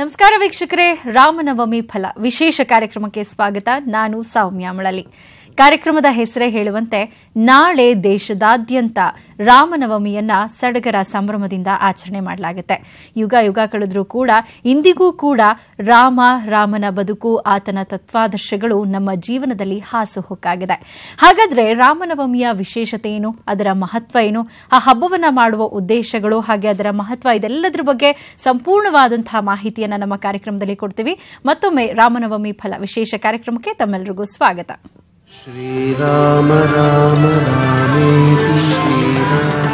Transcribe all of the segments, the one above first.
ನಮಸ್ಕಾರ ವೀಕ್ಷಕರೇ ರಾಮನವಮಿ ಫಲ ವಿಶೇಷ ಕಾರ್ಯಕ್ರಮಕ್ಕೆ ಸ್ವಾಗತ ನಾನು ಸೌಮ್ಯ ಮಳಲಿ ಕಾರ್ಯಕ್ರಮದ ಹೆಸರೇ ಹೇಳುವಂತೆ ನಾಳೆ ದೇಶದಾದ್ಯಂತ ರಾಮನವಮಿಯನ್ನ ಸಡಗರ ಸಂಭ್ರಮದಿಂದ ಆಚರಣೆ ಮಾಡಲಾಗುತ್ತೆ ಯುಗ ಯುಗ ಕಳೆದ್ರೂ ಕೂಡ ಇಂದಿಗೂ ಕೂಡ ರಾಮ ರಾಮನ ಬದುಕು ಆತನ ತತ್ವಾದರ್ಶಗಳು ನಮ್ಮ ಜೀವನದಲ್ಲಿ ಹಾಸುಹೊಕ್ಕಾಗಿದೆ ಹಾಗಾದ್ರೆ ರಾಮನವಮಿಯ ವಿಶೇಷತೆ ಏನು ಅದರ ಮಹತ್ವ ಏನು ಆ ಹಬ್ಬವನ್ನ ಮಾಡುವ ಉದ್ದೇಶಗಳು ಹಾಗೆ ಅದರ ಮಹತ್ವ ಇದೆಲ್ಲದರ ಬಗ್ಗೆ ಸಂಪೂರ್ಣವಾದಂತಹ ಮಾಹಿತಿಯನ್ನ ನಮ್ಮ ಕಾರ್ಯಕ್ರಮದಲ್ಲಿ ಕೊಡ್ತೀವಿ ಮತ್ತೊಮ್ಮೆ ರಾಮನವಮಿ ಫಲ ವಿಶೇಷ ಕಾರ್ಯಕ್ರಮಕ್ಕೆ ತಮ್ಮೆಲ್ಲರಿಗೂ ಸ್ವಾಗತ श्रीराम राम रामेति श्रीराम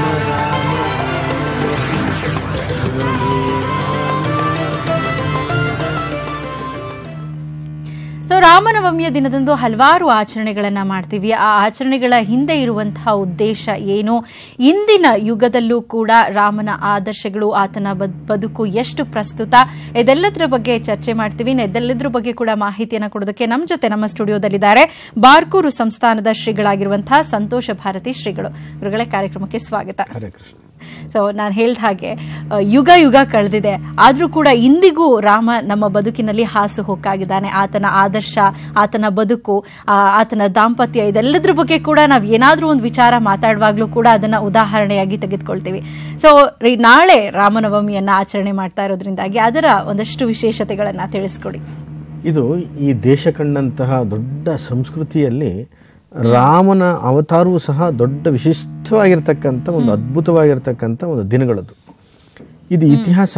ಸೊ ರಾಮನವಮಿಯ ದಿನದಂದು ಹಲವಾರು ಆಚರಣೆಗಳನ್ನ ಮಾಡ್ತೀವಿ ಆ ಆಚರಣೆಗಳ ಹಿಂದೆ ಇರುವಂತಹ ಉದ್ದೇಶ ಏನು ಇಂದಿನ ಯುಗದಲ್ಲೂ ಕೂಡ ರಾಮನ ಆದರ್ಶಗಳು ಆತನ ಬದ್- ಬದುಕು ಎಷ್ಟು ಪ್ರಸ್ತುತ ಇದೆಲ್ಲದರ ಬಗ್ಗೆ ಚರ್ಚೆ ಮಾಡ್ತೀವಿ ಇದೆಲ್ಲದರ ಬಗ್ಗೆ ಕೂಡ ಮಾಹಿತಿಯನ್ನು ಕೊಡೋದಕ್ಕೆ ನಮ್ಮ ಜೊತೆ ನಮ್ಮ ಸ್ಟುಡಿಯೋದಲ್ಲಿದ್ದಾರೆ ಬಾರ್ಕೂರು ಸಂಸ್ಥಾನದ ಶ್ರೀಗಳಾಗಿರುವಂತಹ ಸಂತೋಷ ಭಾರತಿ ಶ್ರೀಗಳು ಗುರುಗಳೇ ಕಾರ್ಯಕ್ರಮಕ್ಕೆ ಸ್ವಾಗತ ಹರೇ ಕೃಷ್ಣ ಸೊ ನಾನು ಹೇಳ್ದ ಹಾಗೆ ಆ, ಯುಗ ಯುಗ ಕಳೆದಿದೆ ಆದರೂ ಕೂಡ ಇಂದಿಗೂ ರಾಮ ನಮ್ಮ ಬದುಕಿನಲ್ಲಿ ಹಾಸು ಹೊಕ್ಕಾಗಿದ್ದಾನೆ ಆತನ ಆದರ್ಶ ಆತನ ಬದುಕು ಆ, ಆತನ ದಾಂಪತ್ಯ ಇದೆಲ್ಲದ್ರ ಬಗ್ಗೆ ಕೂಡ ನಾವು ಏನಾದರೂ ಒಂದು ವಿಚಾರ ಮಾತಾಡುವಾಗಲೂ ಕೂಡ ಅದನ್ನ ಉದಾಹರಣೆಯಾಗಿ ತೆಗೆದುಕೊಳ್ತೀವಿ ಸೊ ನಾಳೆ ರಾಮನವಮಿಯನ್ನ ಆಚರಣೆ ಮಾಡ್ತಾ ಇರೋದ್ರಿಂದಾಗಿ ಅದರ ಒಂದಷ್ಟು ವಿಶೇಷತೆಗಳನ್ನ ತಿಳಿಸ್ಕೊಡಿ ಇದು ಈ ದೇಶ ಕಂಡಂತಹ ದೊಡ್ಡ ಸಂಸ್ಕೃತಿಯಲ್ಲಿ ರಾಮನ ಅವತಾರವೂ ಸಹ ದೊಡ್ಡ ವಿಶಿಷ್ಟವಾಗಿರ್ತಕ್ಕಂಥ ಒಂದು ಅದ್ಭುತವಾಗಿರ್ತಕ್ಕಂಥ ಒಂದು ದಿನಗಳದು ಇದು ಇತಿಹಾಸ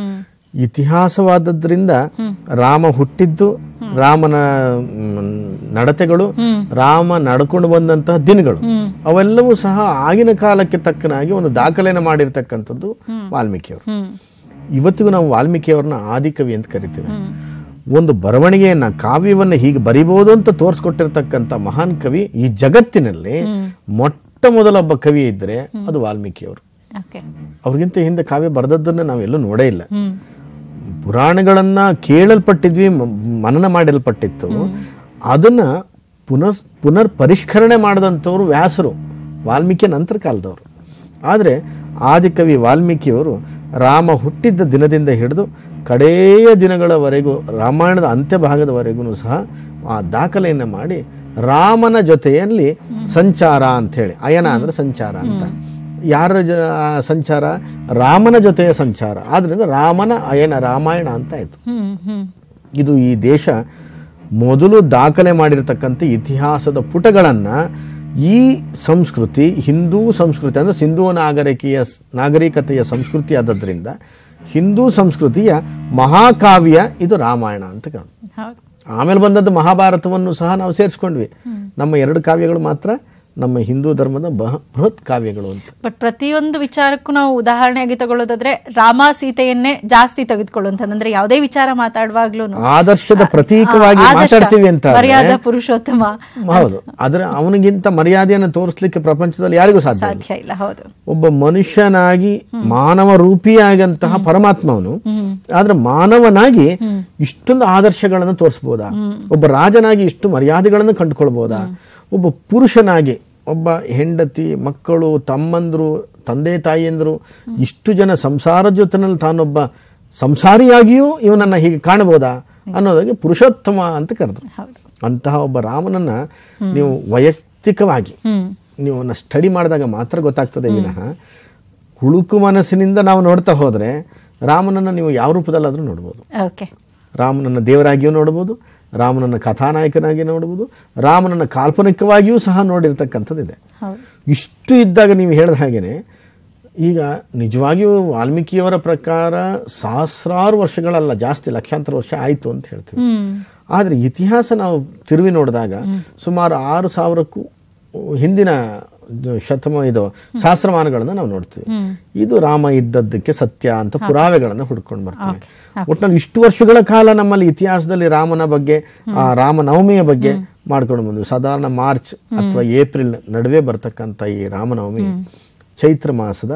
ಇತಿಹಾಸವಾದದ್ರಿಂದ ರಾಮ ಹುಟ್ಟಿದ್ದು ರಾಮನ ಮ್, ನಡತೆಗಳು ರಾಮ ನಡ್ಕೊಂಡು ಬಂದಂತಹ ದಿನಗಳು ಅವೆಲ್ಲವೂ ಸಹ ಆಗಿನ ಕಾಲಕ್ಕೆ ತಕ್ಕನಾಗಿ ಒಂದು ದಾಖಲೆಯನ್ನು ಮಾಡಿರ್ತಕ್ಕಂಥದ್ದು ವಾಲ್ಮೀಕಿಯವರು ಇವತ್ತಿಗೂ ನಾವು ವಾಲ್ಮೀಕಿಯವರನ್ನ ಆದಿಕವಿ ಅಂತ ಕರಿತೀವಿ ಒಂದು ಬರವಣಿಗೆಯನ್ನ ಕಾವ್ಯವನ್ನ ಹೀಗೆ ಬರಿಬಹುದು ಅಂತ ತೋರಿಸ್ಕೊಟ್ಟಿರ್ತಕ್ಕಂಥ ಮಹಾನ್ ಕವಿ ಈ ಜಗತ್ತಿನಲ್ಲಿ ಮೊಟ್ಟ ಮೊದಲ ಒಬ್ಬ ಕವಿ ಇದ್ರೆ ಅದು ವಾಲ್ಮೀಕಿಯವರು ಓಕೆ ಅವ್ರಿಗಿಂತ ಹಿಂದೆ ಕಾವ್ಯ ಬರೆದದ್ದನ್ನ ನಾವೆಲ್ಲೂ ನೋಡೇ ಇಲ್ಲ ಪುರಾಣಗಳನ್ನ ಕೇಳಲ್ಪಟ್ಟಿದ್ವಿ ಮ- ಮನನ ಮಾಡಲ್ಪಟ್ಟಿತ್ತು ಅದನ್ನ ಪುನರ್ ಪುನರ್ ಪರಿಷ್ಕರಣೆ ಮಾಡಿದಂಥವ್ರು ವ್ಯಾಸರು ವಾಲ್ಮೀಕಿ ನಂತರ ಕಾಲದವರು ಆದರೆ ಆದಿಕವಿ ವಾಲ್ಮೀಕಿಯವರು ರಾಮ ಹುಟ್ಟಿದ್ದ ದಿನದಿಂದ ಹಿಡಿದು ಕಡೆಯ ದಿನಗಳವರೆಗೂ ರಾಮಾಯಣದ ಅಂತ್ಯ ಭಾಗದವರೆಗೂ ಸಹ ಆ ದಾಖಲೆಯನ್ನು ಮಾಡಿ ರಾಮನ ಜೊತೆಯಲ್ಲಿ ಸಂಚಾರ ಅಂಥೇಳಿ ಅಯನ ಅಂದ್ರೆ ಸಂಚಾರ ಅಂತ ಯಾರ ಜ ಸಂಚಾರ ರಾಮನ ಜೊತೆಯ ಸಂಚಾರ ಆದ್ರಿಂದ ರಾಮನ ಅಯನ ರಾಮಾಯಣ ಅಂತ ಆಯ್ತು ಹ್ಮ್ ಹ್ಮ್ ಇದು ಈ ದೇಶ ಮೊದಲು ದಾಖಲೆ ಮಾಡಿರ್ತಕ್ಕಂಥ ಇತಿಹಾಸದ ಪುಟಗಳನ್ನ ಈ ಸಂಸ್ಕೃತಿ ಹಿಂದೂ ಸಂಸ್ಕೃತಿ ಅಂದ್ರೆ ಸಿಂಧೂ ನಾಗರಿಕೆಯ ನಾಗರಿಕತೆಯ ಸಂಸ್ಕೃತಿ ಆದದ್ರಿಂದ ಹಿಂದೂ ಸಂಸ್ಕೃತಿಯ ಮಹಾಕಾವ್ಯ ಇದು ರಾಮಾಯಣ ಅಂತ ಕಾಣ ಹೌದು ಆಮೇಲೆ ಬಂದದ್ದು ಮಹಾಭಾರತವನ್ನು ಸಹ ನಾವು ಸೇರಿಸ್ಕೊಂಡ್ವಿ ನಮ್ಮ ಎರಡು ಕಾವ್ಯಗಳು ಮಾತ್ರ ನಮ್ಮ ಹಿಂದೂ ಧರ್ಮದ ಬಹ ಬೃಹತ್ ಕಾವ್ಯಗಳು ಅಂತ ಬಟ್ ಪ್ರತಿಯೊಂದು ವಿಚಾರಕ್ಕೂ ನಾವು ಉದಾಹರಣೆಯಾಗಿ ತಗೊಳ್ಳೋದಾದ್ರೆ ರಾಮ ಸೀತೆಯನ್ನೇ ಜಾಸ್ತಿ ತೆಗೆದುಕೊಳ್ಳುವಂಥದ್ದು ಅಂದ್ರೆ ಯಾವುದೇ ವಿಚಾರ ಮಾತಾಡುವಾಗ್ಲೂ ಆದರ್ಶದ ಪ್ರತೀಕವಾಗಿ ಮಾತಾಡ್ತೀವಿ ಅಂತ ಆದ್ರೆ- ಮರ್ಯಾದ ಪುರುಷೋತ್ತಮ ಹೌದು ಆದ್ರೆ ಅವನಿಗಿಂತ ಮರ್ಯಾದೆಯನ್ನು ತೋರಿಸ್ಲಿಕ್ಕೆ ಪ್ರಪಂಚದಲ್ಲಿ ಯಾರಿಗೂ ಸಾಧ್ಯ ಇಲ್ಲ. ಸಾಧ್ಯ ಇಲ್ಲ ಹೌದು ಒಬ್ಬ ಮನುಷ್ಯನಾಗಿ ಮಾನವ ರೂಪಿಯಾಗಂತಹ ಪರಮಾತ್ಮವನು ಆದ್ರೆ ಮಾನವನಾಗಿ ಇಷ್ಟೊಂದು ಆದರ್ಶಗಳನ್ನು ತೋರಿಸ್ಬೋದಾ ಒಬ್ಬ ರಾಜನಾಗಿ ಇಷ್ಟು ಮರ್ಯಾದೆಗಳನ್ನು ಕಂಡುಕೊಳ್ಬೋದಾ ಒಬ್ಬ ಪುರುಷನಾಗಿ ಒಬ್ಬ ಹೆಂಡತಿ ಮಕ್ಕಳು ತಮ್ಮಂದ್ರು ತಂದೆ ತಾಯಿಯಂದ್ರು ಇಷ್ಟು ಜನ ಸಂಸಾರದ ಜೊತೆನಲ್ಲಿ ತಾನೊಬ್ಬ ಸಂಸಾರಿಯಾಗಿಯೂ ಇವನನ್ನ ಹೀಗೆ ಕಾಣಬಹುದಾ ಅನ್ನೋದಾಗಿ ಪುರುಷೋತ್ತಮ ಅಂತ ಕರೆದ್ರು ಹೌದು ಅಂತಹ ಒಬ್ಬ ರಾಮನನ್ನ ನೀವು ವೈಯಕ್ತಿಕವಾಗಿ ಹ್ಮ್ ನೀವು ಸ್ಟಡಿ ಮಾಡಿದಾಗ ಮಾತ್ರ ಗೊತ್ತಾಗ್ತದೆ ವಿನಃ ಹುಳುಕು ಮನಸ್ಸಿನಿಂದ ನಾವು ನೋಡ್ತಾ ಹೋದ್ರೆ ರಾಮನನ್ನ ನೀವು ಯಾವ ರೂಪದಲ್ಲಾದ್ರೂ ನೋಡ್ಬೋದು ಓಕೆ ರಾಮನನ್ನ ದೇವರಾಗಿಯೂ ನೋಡ್ಬೋದು ರಾಮನನ್ನ ಕಥಾನಾಯಕನಾಗಿ ನೋಡ್ಬೋದು ರಾಮನನ್ನ ಕಾಲ್ಪನಿಕವಾಗಿಯೂ ಸಹ ನೋಡಿರ್ತಕ್ಕಂಥದ್ದಿದೆ ಹೌದು ಇಷ್ಟು ಇದ್ದಾಗ ನೀವು ಹೇಳಿದ ಹಾಗೇನೆ ಈಗ ನಿಜವಾಗಿಯೂ ವಾಲ್ಮೀಕಿಯವರ ಪ್ರಕಾರ ಸಹಸ್ರಾರು ವರ್ಷಗಳಲ್ಲ ಜಾಸ್ತಿ ಲಕ್ಷಾಂತರ ವರ್ಷ ಆಯಿತು ಅಂತ ಹೇಳ್ತೀವಿ ಹ್ಮ್ ಆದರೆ ಇತಿಹಾಸ ನಾವು ತಿರುವಿ ನೋಡಿದಾಗ ಸುಮಾರು ಆರು ಸಾವಿರಕ್ಕೂ ಹಿಂದಿನ ಜ- ಶತಮ ಇದು ಸಹಸ್ರಮಾನಗಳನ್ನ ನಾವು ನೋಡ್ತೀವಿ ಇದು ರಾಮ ಇದ್ದದ್ದಕ್ಕೆ ಸತ್ಯ ಅಂತ ಪುರಾವೆಗಳನ್ನ ಹುಡ್ಕೊಂಡು ಬರ್ತೀವಿ ಒಟ್ಟಿನಲ್ಲಿ ಇಷ್ಟು ವರ್ಷಗಳ ಕಾಲ ನಮ್ಮಲ್ಲಿ ಇತಿಹಾಸದಲ್ಲಿ ರಾಮನ ಬಗ್ಗೆ ಆ ರಾಮನವಮಿಯ ಬಗ್ಗೆ ಮಾಡ್ಕೊಂಡು ಬಂದ್ವಿ ಸಾಧಾರಣ ಮಾರ್ಚ್ ಅಥವಾ ಏಪ್ರಿಲ್ ನಡುವೆ ಬರ್ತಕ್ಕಂಥ ಈ ರಾಮನವಮಿ ಚೈತ್ರ ಮಾಸದ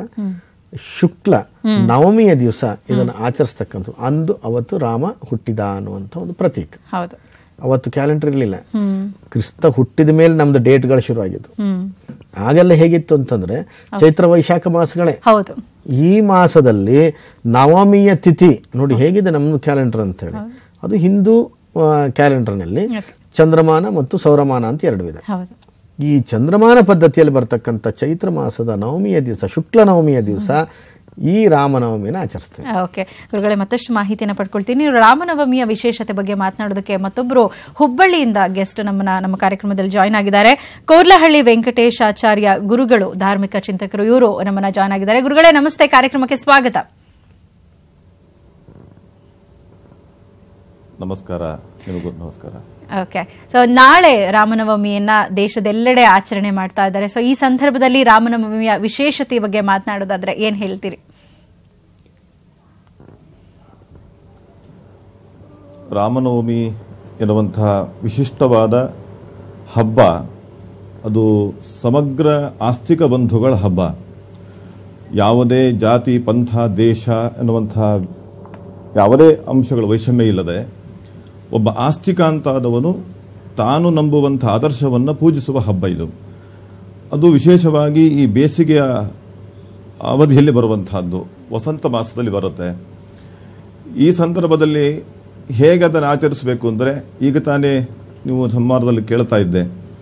ಶುಕ್ಲ ನವಮಿಯ ದಿವಸ ಇದನ್ನು ಆಚರಿಸ್ತಕ್ಕಂಥ ಅಂದು ಅವತ್ತು ರಾಮ ಹುಟ್ಟಿದ ಅನ್ನುವಂಥ ಒಂದು ಪ್ರತೀಕ ಹೌದು ಅವತ್ತು ಕ್ಯಾಲೆಂಡರ್ ಇರಲಿಲ್ಲ ಹ್ಮ್ ಕ್ರಿಸ್ತ ಹುಟ್ಟಿದ ಮೇಲೆ ನಮ್ದು ಡೇಟ್ಗಳು ಶುರುವಾಗಿದ್ದು ಹ್ಮ್ ಆಗೆಲ್ಲ ಹೇಗಿತ್ತು ಅಂತಂದ್ರೆ ಚೈತ್ರ ವೈಶಾಖ ಮಾಸಗಳೇ ಹೌದು ಈ ಮಾಸದಲ್ಲಿ ನವಮಿಯ ತಿಥಿ ನೋಡಿ ಹೇಗಿದೆ ನಮ್ಮ ಕ್ಯಾಲೆಂಡರ್ ಅಂತ ಹೇಳಿ ಅದು ಹಿಂದೂ ಕ್ಯಾಲೆಂಡರ್ನಲ್ಲಿ ಚಂದ್ರಮಾನ ಮತ್ತು ಸೌರಮಾನ ಅಂತ ಎರಡು ವಿಧ ಹೌದು ಈ ಚಂದ್ರಮಾನ ಪದ್ಧತಿಯಲ್ಲಿ ಬರ್ತಕ್ಕಂಥ ಚೈತ್ರ ಮಾಸದ ನವಮಿಯ ದಿವಸ ಶುಕ್ಲ ನವಮಿಯ ದಿವಸ ಈ ರಾಮನವಮಿನ ಆಚರಿಸ್ತೇವೆ ಓಕೆ ಗುರುಗಳೇ ಮತ್ತಷ್ಟು ಮಾಹಿತಿಯನ್ನು ಪಡ್ಕೊಳ್ತೀನಿ ನೀವು ರಾಮನವಮಿಯ ವಿಶೇಷತೆ ಬಗ್ಗೆ ಮಾತನಾಡೋದಕ್ಕೆ ಮತ್ತೊಬ್ಬರು ಹುಬ್ಬಳ್ಳಿಯಿಂದ ಗೆಸ್ಟ್ ನಮ್ಮನ್ನ ನಮ್ಮ ಕಾರ್ಯಕ್ರಮದಲ್ಲಿ ಜಾಯ್ನ್ ಆಗಿದ್ದಾರೆ ಕೋರ್ಲಹಳ್ಳಿ ವೆಂಕಟೇಶ್ ಆಚಾರ್ಯ ಗುರುಗಳು ಧಾರ್ಮಿಕ ಚಿಂತಕರು ಇವರು ನಮ್ಮನ್ನ ಜಾಯ್ನ್ ಆಗಿದ್ದಾರೆ ಗುರುಗಳೇ ನಮಸ್ತೆ ಕಾರ್ಯಕ್ರಮಕ್ಕೆ ಸ್ವಾಗತ ನಮಸ್ಕಾರ ನಿಮಗೂ ನಮಸ್ಕಾರ ಓಕೆ ಸೊ ನಾಳೆ ರಾಮನವಮಿಯನ್ನ ದೇಶದೆಲ್ಲೆಡೆ ಆಚರಣೆ ಮಾಡ್ತಾ ಇದ್ದಾರೆ ಸೊ ಈ ಸಂದರ್ಭದಲ್ಲಿ ರಾಮನವಮಿಯ ವಿಶೇಷತೆ ಬಗ್ಗೆ ಮಾತನಾಡೋದಾದ್ರೆ ಏನ್ ಹೇಳ್ತೀರಿ ರಾಮನವಮಿ ಎನ್ನುವಂತಹ ವಿಶಿಷ್ಟವಾದ ಹಬ್ಬ ಅದು ಸಮಗ್ರ ಆಸ್ತಿಕ ಬಂಧುಗಳ ಹಬ್ಬ ಯಾವುದೇ ಜಾತಿ ಪಂಥ ದೇಶ ಎನ್ನುವಂತಹ ಯಾವುದೇ ಅಂಶಗಳ ವೈಷಮ್ಯ ಇಲ್ಲದೆ ಒಬ್ಬ ಆಸ್ತಿಕ ಅಂತಾದವನು ತಾನು ನಂಬುವಂಥ ಆದರ್ಶವನ್ನು ಪೂಜಿಸುವ ಹಬ್ಬ ಇದು ಅದು ವಿಶೇಷವಾಗಿ ಈ ಬೇಸಿಗೆಯ ಅವಧಿಯಲ್ಲಿ ಬರುವಂತಹದ್ದು ವಸಂತ ಮಾಸದಲ್ಲಿ ಬರುತ್ತೆ ಈ ಸಂದರ್ಭದಲ್ಲಿ ಹೇಗೆ ಅದನ್ನು ಆಚರಿಸಬೇಕು ಅಂದರೆ ಈಗ ತಾನೇ ನೀವು ಸಂವಾದದಲ್ಲಿ ಕೇಳ್ತಾ ಇದ್ದೆ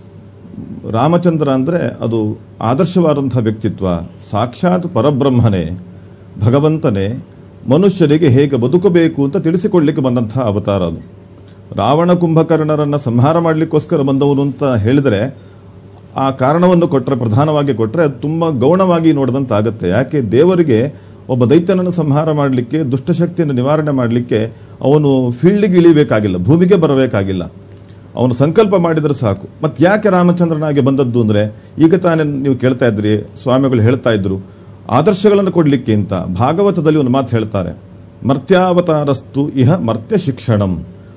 ರಾಮಚಂದ್ರ ಅಂದರೆ ಅದು ಆದರ್ಶವಾದಂಥ ವ್ಯಕ್ತಿತ್ವ ಸಾಕ್ಷಾತ್ ಪರಬ್ರಹ್ಮನೇ ಭಗವಂತನೇ ಮನುಷ್ಯರಿಗೆ ಹೇಗೆ ಬದುಕಬೇಕು ಅಂತ ತಿಳಿಸಿಕೊಡ್ಲಿಕ್ಕೆ ಬಂದಂತಹ ಅವತಾರ ಅದು ರಾವಣ ಕುಂಭಕರ್ಣರನ್ನು ಸಂಹಾರ ಮಾಡಲಿಕ್ಕೋಸ್ಕರ ಬಂದವನು ಅಂತ ಹೇಳಿದರೆ ಆ ಕಾರಣವನ್ನು ಕೊಟ್ಟರೆ ಪ್ರಧಾನವಾಗಿ ಕೊಟ್ಟರೆ ಅದು ತುಂಬ ಗೌಣವಾಗಿ ನೋಡಿದಂತಾಗತ್ತೆ ಯಾಕೆ ದೇವರಿಗೆ ಒಬ್ಬ ದೈತ್ಯನನ್ನು ಸಂಹಾರ ಮಾಡಲಿಕ್ಕೆ ದುಷ್ಟಶಕ್ತಿಯನ್ನು ನಿವಾರಣೆ ಮಾಡಲಿಕ್ಕೆ ಅವನು ಫೀಲ್ಡಿಗೆ ಇಳಿಬೇಕಾಗಿಲ್ಲ ಭೂಮಿಗೆ ಬರಬೇಕಾಗಿಲ್ಲ ಅವನು ಸಂಕಲ್ಪ ಮಾಡಿದರೆ ಸಾಕು ಮತ್ತೆ ಯಾಕೆ ರಾಮಚಂದ್ರನಾಗಿ ಬಂದದ್ದು ಅಂದರೆ ಈಗ ತಾನೇ ನೀವು ಕೇಳ್ತಾ ಇದ್ರಿ ಸ್ವಾಮಿಗಳು ಹೇಳ್ತಾ ಇದ್ರು ಆದರ್ಶಗಳನ್ನು ಕೊಡಲಿಕ್ಕೆ ಅಂತ ಭಾಗವತದಲ್ಲಿ ಒಂದು ಮಾತು ಹೇಳ್ತಾರೆ ಮರ್ತ್ಯಾವತಾರಸ್ತು ಇಹ ಮರ್ತ್ಯ ಶಿಕ್ಷಣಂ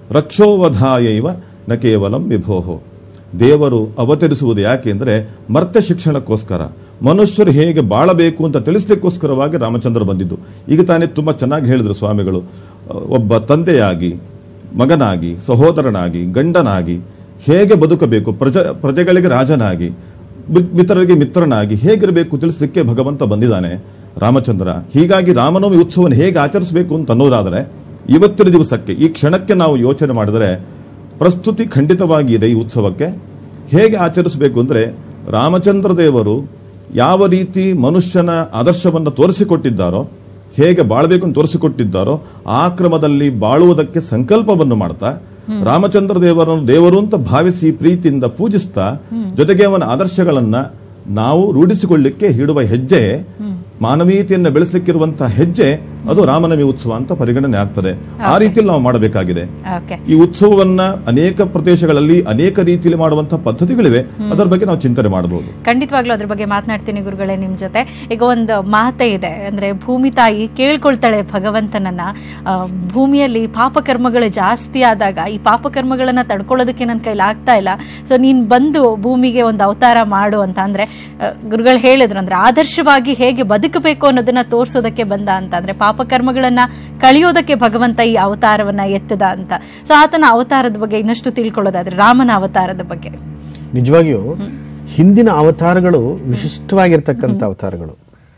ರಕ್ಷೋವಧಾಯೈವ ನ ಕೇವಲಂ ವಿಭೋಹೋ ದೇವರು ಅವತರಿಸುವುದು ಯಾಕೆ ಅಂದರೆ ಮರ್ತ್ಯ ಶಿಕ್ಷಣಕ್ಕೋಸ್ಕರ ಮನುಷ್ಯರು ಹೇಗೆ ಬಾಳಬೇಕು ಅಂತ ತಿಳಿಸ್ಲಿಕ್ಕೋಸ್ಕರವಾಗಿ ರಾಮಚಂದ್ರ ಬಂದಿದ್ದು ಈಗ ತಾನೇ ತುಂಬ ಚೆನ್ನಾಗಿ ಹೇಳಿದ್ರು ಸ್ವಾಮಿಗಳು ಅಹ್, ಒಬ್ಬ ತಂದೆಯಾಗಿ ಮಗನಾಗಿ ಸಹೋದರನಾಗಿ ಗಂಡನಾಗಿ ಹೇಗೆ ಬದುಕಬೇಕು ಪ್ರಜ ಪ್ರಜೆಗಳಿಗೆ ರಾಜನಾಗಿ ಮಿ- ಮಿತ್ರರಿಗೆ ಮಿತ್ರನಾಗಿ ಹೇಗಿರಬೇಕು ತಿಳಿಸ್ಲಿಕ್ಕೆ ಭಗವಂತ ಬಂದಿದ್ದಾನೆ ರಾಮಚಂದ್ರ ಹೀಗಾಗಿ ರಾಮನವಮಿ ಉತ್ಸವವನ್ನು ಹೇಗೆ ಆಚರಿಸಬೇಕು ಅಂತ ಅನ್ನೋದಾದರೆ ಇವತ್ತಿನ ದಿವಸಕ್ಕೆ ಈ ಕ್ಷಣಕ್ಕೆ ನಾವು ಯೋಚನೆ ಮಾಡಿದರೆ ಪ್ರಸ್ತುತಿ ಖಂಡಿತವಾಗಿ ಇದೆ ಈ ಉತ್ಸವಕ್ಕೆ ಹೇಗೆ ಆಚರಿಸಬೇಕು ಅಂದರೆ ರಾಮಚಂದ್ರ ದೇವರು ಯಾವ ರೀತಿ ಮನುಷ್ಯನ ಆದರ್ಶವನ್ನು ತೋರಿಸಿಕೊಟ್ಟಿದ್ದಾರೋ ಹೇಗೆ ಬಾಳ್ಬೇಕು ಅಂತ ತೋರಿಸಿಕೊಟ್ಟಿದ್ದಾರೋ ಆ ಕ್ರಮದಲ್ಲಿ ಬಾಳುವುದಕ್ಕೆ ಸಂಕಲ್ಪವನ್ನು ಮಾಡ್ತಾ ರಾಮಚಂದ್ರ ದೇವರನ್ನು ದೇವರು ಅಂತ ಭಾವಿಸಿ ಪ್ರೀತಿಯಿಂದ ಪೂಜಿಸ್ತಾ ಜೊತೆಗೆ ಅವನ ಆದರ್ಶಗಳನ್ನ ನಾವು ರೂಢಿಸಿಕೊಳ್ಳಿಕ್ಕೆ ಹಿಡುವ ಹೆಜ್ಜೆ ಮಾನವೀಯತೆಯನ್ನು ಬೆಳೆಸಲಿಕ್ಕಿರುವಂತಹ ಹೆಜ್ಜೆ ಅದು ರಾಮನವಮಿ ಉತ್ಸವ ಅಂತ ಪರಿಗಣನೆ ಆಗ್ತದೆ ಆ ರೀತಿಯಲ್ಲಿ ನಾವು ಮಾಡಬೇಕಾಗಿದೆ ಓಕೆ ಈ ಉತ್ಸವವನ್ನ ಅನೇಕ ಪ್ರದೇಶಗಳಲ್ಲಿ ಅನೇಕ ರೀತಿಯಲ್ಲಿ ಮಾಡುವಂತಹ ಪದ್ಧತಿಗಳಿವೆ ಅದರ ಬಗ್ಗೆ ನಾವು ಚಿಂತನೆ ಮಾಡಬಹುದು ಖಂಡಿತವಾಗ್ಲೂ ಅದ್ರ ಬಗ್ಗೆ ಮಾತನಾಡ್ತೀನಿ ಗುರುಗಳೇ ನಿಮ್ ಜೊತೆ ಈಗ ಒಂದು ಮಾತೆ ಇದೆ ಅಂದ್ರೆ ಭೂಮಿ ತಾಯಿ ಕೇಳ್ಕೊಳ್ತಾಳೆ ಭಗವಂತನನ್ನ ಆ, ಭೂಮಿಯಲ್ಲಿ ಪಾಪಕರ್ಮಗಳು ಜಾಸ್ತಿ ಆದಾಗ ಈ ಪಾಪಕರ್ಮಗಳನ್ನ ತಡ್ಕೊಳ್ಳೋದಕ್ಕೆ ನನ್ನ ಕೈಲಿ ಆಗ್ತಾ ಇಲ್ಲ ಸೊ ನೀನ್ ಬಂದು ಭೂಮಿಗೆ ಒಂದು ಅವತಾರ ಮಾಡು ಅಂತ ಅಂದ್ರೆ ಆ, ಗುರುಗಳು ಹೇಳಿದ್ರು ಅಂದ್ರೆ ಆದರ್ಶವಾಗಿ ಹೇಗೆ ಬದುಕಬೇಕು ಅನ್ನೋದನ್ನ ತೋರ್ಸೋದಕ್ಕೆ ಬಂದ ಅಂತ ಅಂದ್ರೆ ಪಾಪಕರ್ಮಗಳನ್ನ ಕಳಿಯೋದಕ್ಕೆ ಭಗವಂತ ಈ ಅವತಾರವನ್ನ ಎತ್ತದ ಅಂತ ಸೊ ಆತನ ಅವತಾರದ ಬಗ್ಗೆ ಇನ್ನಷ್ಟು ತಿಳ್ಕೊಳ್ಳೋದಾದ್ರೆ ರಾಮನ ಅವತಾರದ ಬಗ್ಗೆ ನಿಜವಾಗಿಯೂ ಹಿಂದಿನ ಅವತಾರಗಳು ವಿಶಿಷ್ಟವಾಗಿರ್ತಕ್ಕಂಥ ಅವತಾರಗಳು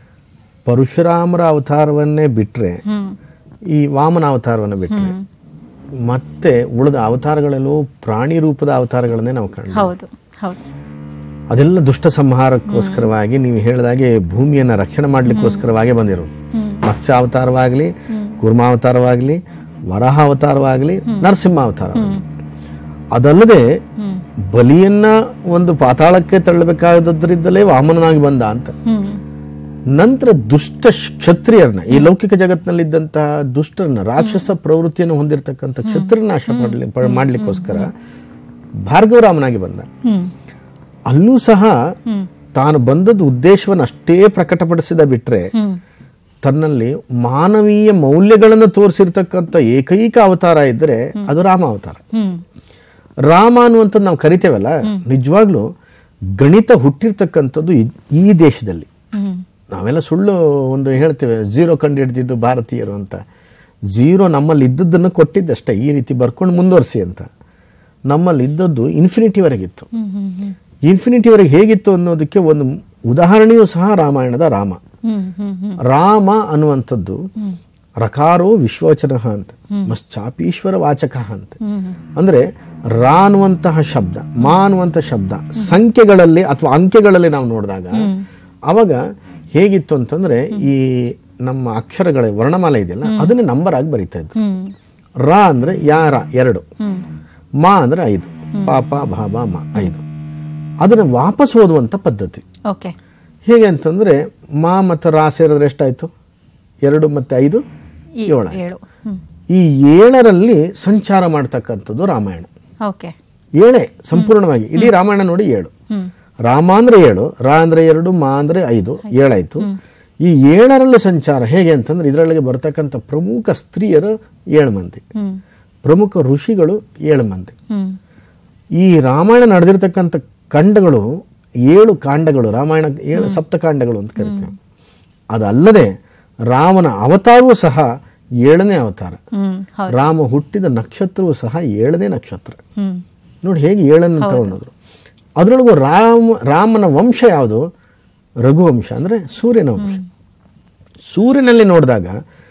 ಪರಶುರಾಮರ ಅವತಾರವನ್ನೇ ಬಿಟ್ರೆ ಈ ವಾಮನ ಅವತಾರವನ್ನು ಬಿಟ್ರೆ ಮತ್ತೆ ಉಳಿದ ಅವತಾರಗಳೆಲ್ಲವೂ ಪ್ರಾಣಿ ರೂಪದ ಅವತಾರಗಳನ್ನೇ ನಾವು ಕಾಣ್ತೀವಿ ಹೌದು ಹೌದು ಅದೆಲ್ಲ ದುಷ್ಟ ಸಂಹಾರಕ್ಕೋಸ್ಕರವಾಗಿ ನೀವು ಹೇಳಿದಾಗೆ ಭೂಮಿಯನ್ನ ರಕ್ಷಣೆ ಮಾಡ್ಲಿಕ್ಕೋಸ್ಕರವಾಗಿ ಬಂದಿರೋದು ಮತ್ಸ್ಯ ಅವತಾರವಾಗಲಿ ಕೂರ್ಮಾವತಾರವಾಗಲಿ ವರಾಹ ಅವತಾರವಾಗಲಿ ನರಸಿಂಹ ಅವತಾರ ಅದಲ್ಲದೆ ಬಲಿಯನ್ನ ಒಂದು ಪಾತಾಳಕ್ಕೆ ತಳ್ಳಬೇಕಾದದ್ರಿಂದಲೇ ವಾಮನನಾಗಿ ಬಂದ ಅಂತ ಹ್ಮ್ ನಂತರ ದುಷ್ಟ ಕ್ಷತ್ರಿಯರನ್ನ ಈ ಲೌಕಿಕ ಜಗತ್ತಿನಲ್ಲಿದ್ದಂತಹ ದುಷ್ಟರನ್ನ ರಾಕ್ಷಸ ಪ್ರವೃತ್ತಿಯನ್ನು ಹೊಂದಿರತಕ್ಕಂಥ ಕ್ಷತ್ರಿಯ ನಾಶ ಮಾಡ್ಲಿ ಪ- ಮಾಡ್ಲಿಕ್ಕೋಸ್ಕರ ಭಾರ್ಗವರಾಮನಾಗಿ ಬಂದ ಹ್ಮ್ ಅಲ್ಲೂ ಸಹ ತಾನು ಬಂದದ್ದು ಉದ್ದೇಶವನ್ನು ಅಷ್ಟೇ ಪ್ರಕಟಪಡಿಸಿದ ಬಿಟ್ರೆ ಹ್ಮ್ ತನ್ನಲ್ಲಿ ಮಾನವೀಯ ಮೌಲ್ಯಗಳನ್ನು ತೋರಿಸಿರ್ತಕ್ಕಂಥ ಏಕೈಕ ಅವತಾರ ಇದ್ದರೆ ಅದು ರಾಮ ಅವತಾರ ಹ್ಮ್ ರಾಮ ಅನ್ನುವಂಥದ್ದು ನಾವು ಕರಿತೇವಲ್ಲ ನಿಜವಾಗ್ಲೂ ಗಣಿತ ಹುಟ್ಟಿರ್ತಕ್ಕಂಥದ್ದು ಈ- ಈ ದೇಶದಲ್ಲಿ ಹ್ಮ್ ನಾವೆಲ್ಲ ಸುಳ್ಳು ಒಂದು ಹೇಳ್ತೇವೆ ಝೀರೋ ಕಂಡು ಹಿಡ್ದಿದ್ದು ಭಾರತೀಯರು ಅಂತ ಝೀರೋ ನಮ್ಮಲ್ಲಿ ಇದ್ದದ್ದನ್ನು ಕೊಟ್ಟಿದ್ದಷ್ಟೇ ಈ ರೀತಿ ಬರ್ಕೊಂಡು ಮುಂದುವರಿಸಿ ಅಂತ ನಮ್ಮಲ್ಲಿ ಇದ್ದದ್ದು ಇನ್ಫಿನಿಟಿವರೆಗಿತ್ತು ಹ್ಮ್ ಹ್ಮ್ ಹ್ಮ್ ಇನ್ಫಿನಿಟಿವರೆಗೆ ಹೇಗಿತ್ತು ಅನ್ನೋದಕ್ಕೆ ಒಂದು ಉದಾಹರಣೆಯೂ ಸಹ ರಾಮಾಯಣದ ರಾಮ ಹ್ಮ್ ಹ್ಮ್ ಹ್ಮ್ ರಾಮ ಅನ್ನುವಂಥದ್ದು ರಕಾರೋ ವಿಶ್ವವಚನ ಅಂತ ಮಶ್ಚಾಪೀಶ್ವರ ವಾಚಕ ಅಂತ ಅಂದ್ರೆ ರಾ ಅನ್ನುವಂತಹ ಶಬ್ದ ಮಾ ಅನ್ನುವಂಥ ಶಬ್ದ ಸಂಖ್ಯೆಗಳಲ್ಲಿ ಅಥವಾ ಅಂಕೆಗಳಲ್ಲಿ ನಾವು ನೋಡಿದಾಗ ಅವಾಗ ಹೇಗಿತ್ತು ಅಂತಂದ್ರೆ ಈ ನಮ್ಮ ಅಕ್ಷರಗಳ ವರ್ಣಮಾಲೆ ಇದೆಯಲ್ಲ ಅದನ್ನೇ ನಂಬರ್ ಆಗಿ ಬರೀತಾ ಇದ್ದು ಹ್ಮ್ ರಾ ಅಂದ್ರೆ ಯಾರ ಎರಡು ಹ್ಮ್ ಮಾ ಅಂದ್ರೆ ಐದು ಪಾಪ ಭಾಬ ಮ ಐದು ಅದನ್ನ ವಾಪಸ್ ಓದುವಂತ ಪದ್ಧತಿ ಓಕೆ ಹೇಗೆ ಅಂತಂದ್ರೆ ಮಾ ಮತ್ತು ರಾ ಸೇರಿದ್ರೆ ಎಷ್ಟಾಯ್ತು ಎರಡು ಮತ್ತೆ ಐದು ಈ ಏಳು ಏಳು ಹ್ಮ್ ಈ ಏಳರಲ್ಲಿ ಸಂಚಾರ ಮಾಡ್ತಕ್ಕಂಥದ್ದು ರಾಮಾಯಣ ಓಕೆ ಏಳೇ ಸಂಪೂರ್ಣವಾಗಿ ಇಡೀ ರಾಮಾಯಣ ನೋಡಿ ಏಳು ಹ್ಮ್ ರಾಮ ಅಂದ್ರೆ ಏಳು ರಾ ಅಂದ್ರೆ ಎರಡು ಮಾ ಅಂದ್ರೆ ಐದು ಏಳಾಯ್ತು ಈ ಏಳರಲ್ಲಿ ಸಂಚಾರ ಹೇಗೆ ಅಂತಂದ್ರೆ ಇದರೊಳಗೆ ಬರ್ತಕ್ಕಂಥ ಪ್ರಮುಖ ಸ್ತ್ರೀಯರು ಏಳು ಮಂದಿ ಹ್ಮ್ ಪ್ರಮುಖ ಋಷಿಗಳು ಏಳು ಮಂದಿ ಹ್ಮ್ ಈ ರಾಮಾಯಣ ನಡೆದಿರ್ತಕ್ಕಂಥ ಖಂಡಗಳು ಏಳು ಕಾಂಡಗಳು ರಾಮಾಯಣ ಏಳು ಸಪ್ತಕಾಂಡಗಳು ಅಂತ ಕರಿತೇವೆ ಅದಲ್ಲದೆ ರಾಮನ ಅವತಾರವೂ ಸಹ ಏಳನೇ ಅವತಾರ ಹ್ಮ್ ಹೌದು ರಾಮ ಹುಟ್ಟಿದ ನಕ್ಷತ್ರವೂ ಸಹ ಏಳನೇ ನಕ್ಷತ್ರ ಹ್ಮ್ ನೋಡಿ ಹೇಗೆ ಏಳನ್ನು ತಗೊಂಡೋದ್ರು ಅದರೊಳಗೂ ರಾಮ ರಾಮನ ವಂಶ ಯಾವುದು ರಘುವಂಶ ಅಂದ್ರೆ ಸೂರ್ಯನ ವಂಶ ಸೂರ್ಯನಲ್ಲಿ ನೋಡಿದಾಗ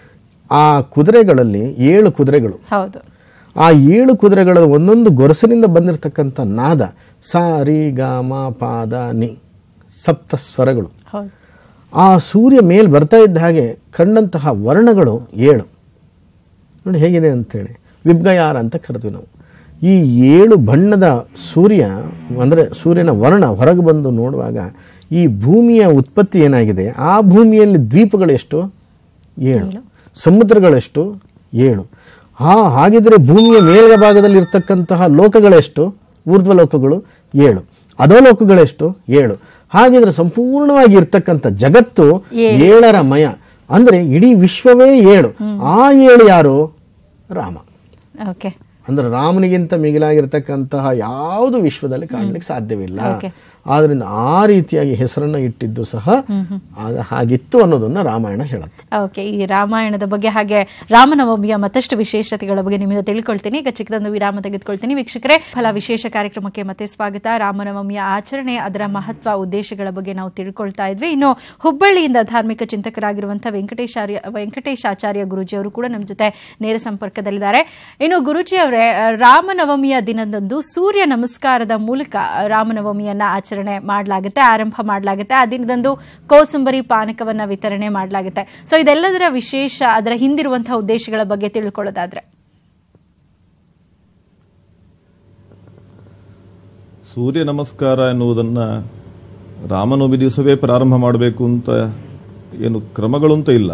ಆ ಕುದುರೆಗಳಲ್ಲಿ ಏಳು ಕುದುರೆಗಳು ಹೌದು ಆ ಏಳು ಕುದುರೆಗಳ ಒಂದೊಂದು ಗೊರಸಿನಿಂದ ಬಂದಿರತಕ್ಕಂಥ ನಾದ ಸ ರಿ ಗ ಮ ಪಾದ ನಿ ಸಪ್ತ ಸ್ವರಗಳು ಹೌದು ಆ ಸೂರ್ಯ ಮೇಲ್ ಬರ್ತಾ ಇದ್ದ ಹಾಗೆ ಕಂಡಂತಹ ವರ್ಣಗಳು ಏಳು ನೋಡಿ ಹೇಗಿದೆ ಅಂತೇಳಿ ವಿಬ್ಗಯಾರ ಅಂತ ಕರೆದ್ವಿ ನಾವು ಈ ಏಳು ಬಣ್ಣದ ಸೂರ್ಯ ಅಂದರೆ ಸೂರ್ಯನ ವರ್ಣ ಹೊರಗೆ ಬಂದು ನೋಡುವಾಗ ಈ ಭೂಮಿಯ ಉತ್ಪತ್ತಿ ಏನಾಗಿದೆ ಆ ಭೂಮಿಯಲ್ಲಿ ದ್ವೀಪಗಳು ಎಷ್ಟು ಏಳು ಸಮುದ್ರಗಳೆಷ್ಟು ಏಳು ಹಾ ಹಾಗಿದ್ರೆ ಭೂಮಿಯ ಮೇಲ್ಗ ಭಾಗದಲ್ಲಿ ಇರ್ತಕ್ಕಂತಹ ಲೋಕಗಳೆಷ್ಟು ಊರ್ಧ್ವ ಲೋಕಗಳು ಏಳು ಅಧೋಲೋಕಗಳೆಷ್ಟು ಏಳು ಹಾಗಿದ್ರೆ ಸಂಪೂರ್ಣವಾಗಿ ಇರ್ತಕ್ಕಂಥ ಜಗತ್ತು ಏಳರ ಮಯ ಅಂದ್ರೆ ಇಡೀ ವಿಶ್ವವೇ ಏಳು ಆ ಏಳು ಯಾರು ರಾಮ ಓಕೆ ಅಂದ್ರೆ ರಾಮನಿಗಿಂತ ಮಿಗಿಲಾಗಿರ್ತಕ್ಕಂತಹ ಯಾವುದು ವಿಶ್ವದಲ್ಲಿ ಕಾಣಲಿಕ್ಕೆ ಸಾಧ್ಯವಿಲ್ಲ Okay. ಆದ್ರಿಂದ ಆ ರೀತಿಯಾಗಿ ಹೆಸರನ್ನ ಇಟ್ಟಿದ್ದು ಸಹ ಆಗ ಹಾಗಿತ್ತು ಅನ್ನೋದನ್ನ ರಾಮಾಯಣ ಹೇಳುತ್ತೆ ಓಕೆ ಈ ರಾಮಾಯಣದ ಬಗ್ಗೆ ಹಾಗೆ ರಾಮನವಮಿಯ ಮತ್ತಷ್ಟು ವಿಶೇಷತೆಗಳ ಬಗ್ಗೆ ನಿಮ್ಮಿಂದ ತಿಳ್ಕೊಳ್ತೀನಿ ಈಗ ಚಿಕ್ಕದೊಂದು ವಿರಾಮ ತೆಗೆದುಕೊಳ್ತೀನಿ ವೀಕ್ಷಕರೇ ಫಲ ವಿಶೇಷ ಕಾರ್ಯಕ್ರಮಕ್ಕೆ ಮತ್ತೆ ಸ್ವಾಗತ ರಾಮನವಮಿಯ ಆಚರಣೆ ಅದರ ಮಹತ್ವ ಉದ್ದೇಶಗಳ ಬಗ್ಗೆ ನಾವು ತಿಳ್ಕೊಳ್ತಾ ಇದ್ವಿ ಇನ್ನು ಹುಬ್ಬಳ್ಳಿಯಿಂದ ಧಾರ್ಮಿಕ ಚಿಂತಕರಾಗಿರುವಂತಹ ವೆಂಕಟೇಶಾರ್ಯ ವೆಂಕಟೇಶಾಚಾರ್ಯ ಗುರುಜಿ ಅವರು ಕೂಡ ನಮ್ಮ ಜೊತೆ ನೇರ ಸಂಪರ್ಕದಲ್ಲಿದ್ದಾರೆ ಇನ್ನು ಗುರುಜಿ ಅವರೇ ರಾಮನವಮಿಯ ದಿನದಂದು ಸೂರ್ಯ ನಮಸ್ಕಾರದ ಮೂಲಕ ರಾಮನವಮಿಯನ್ನ ಆಚರಣೆ ಮಾಡಲಾಗುತ್ತೆ ಆರಂಭ ಮಾಡಲಾಗುತ್ತೆ ಆ ದಿನದಂದು ಕೋಸಂಬರಿ ಪಾನಕವನ್ನ ವಿತರಣೆ ಮಾಡಲಾಗುತ್ತೆ ಸೊ ಇದೆಲ್ಲದರ ವಿಶೇಷ ಅದರ ಹಿಂದಿರುವಂತಹ ಉದ್ದೇಶಗಳ ಬಗ್ಗೆ ತಿಳ್ಕೊಳ್ಳೋದಾದ್ರೆ ಸೂರ್ಯ ನಮಸ್ಕಾರ ಎನ್ನುವುದನ್ನ ರಾಮನವಮಿ ದಿವಸವೇ ಪ್ರಾರಂಭ ಮಾಡಬೇಕು ಅಂತ ಏನು ಕ್ರಮಗಳು ಅಂತ ಇಲ್ಲ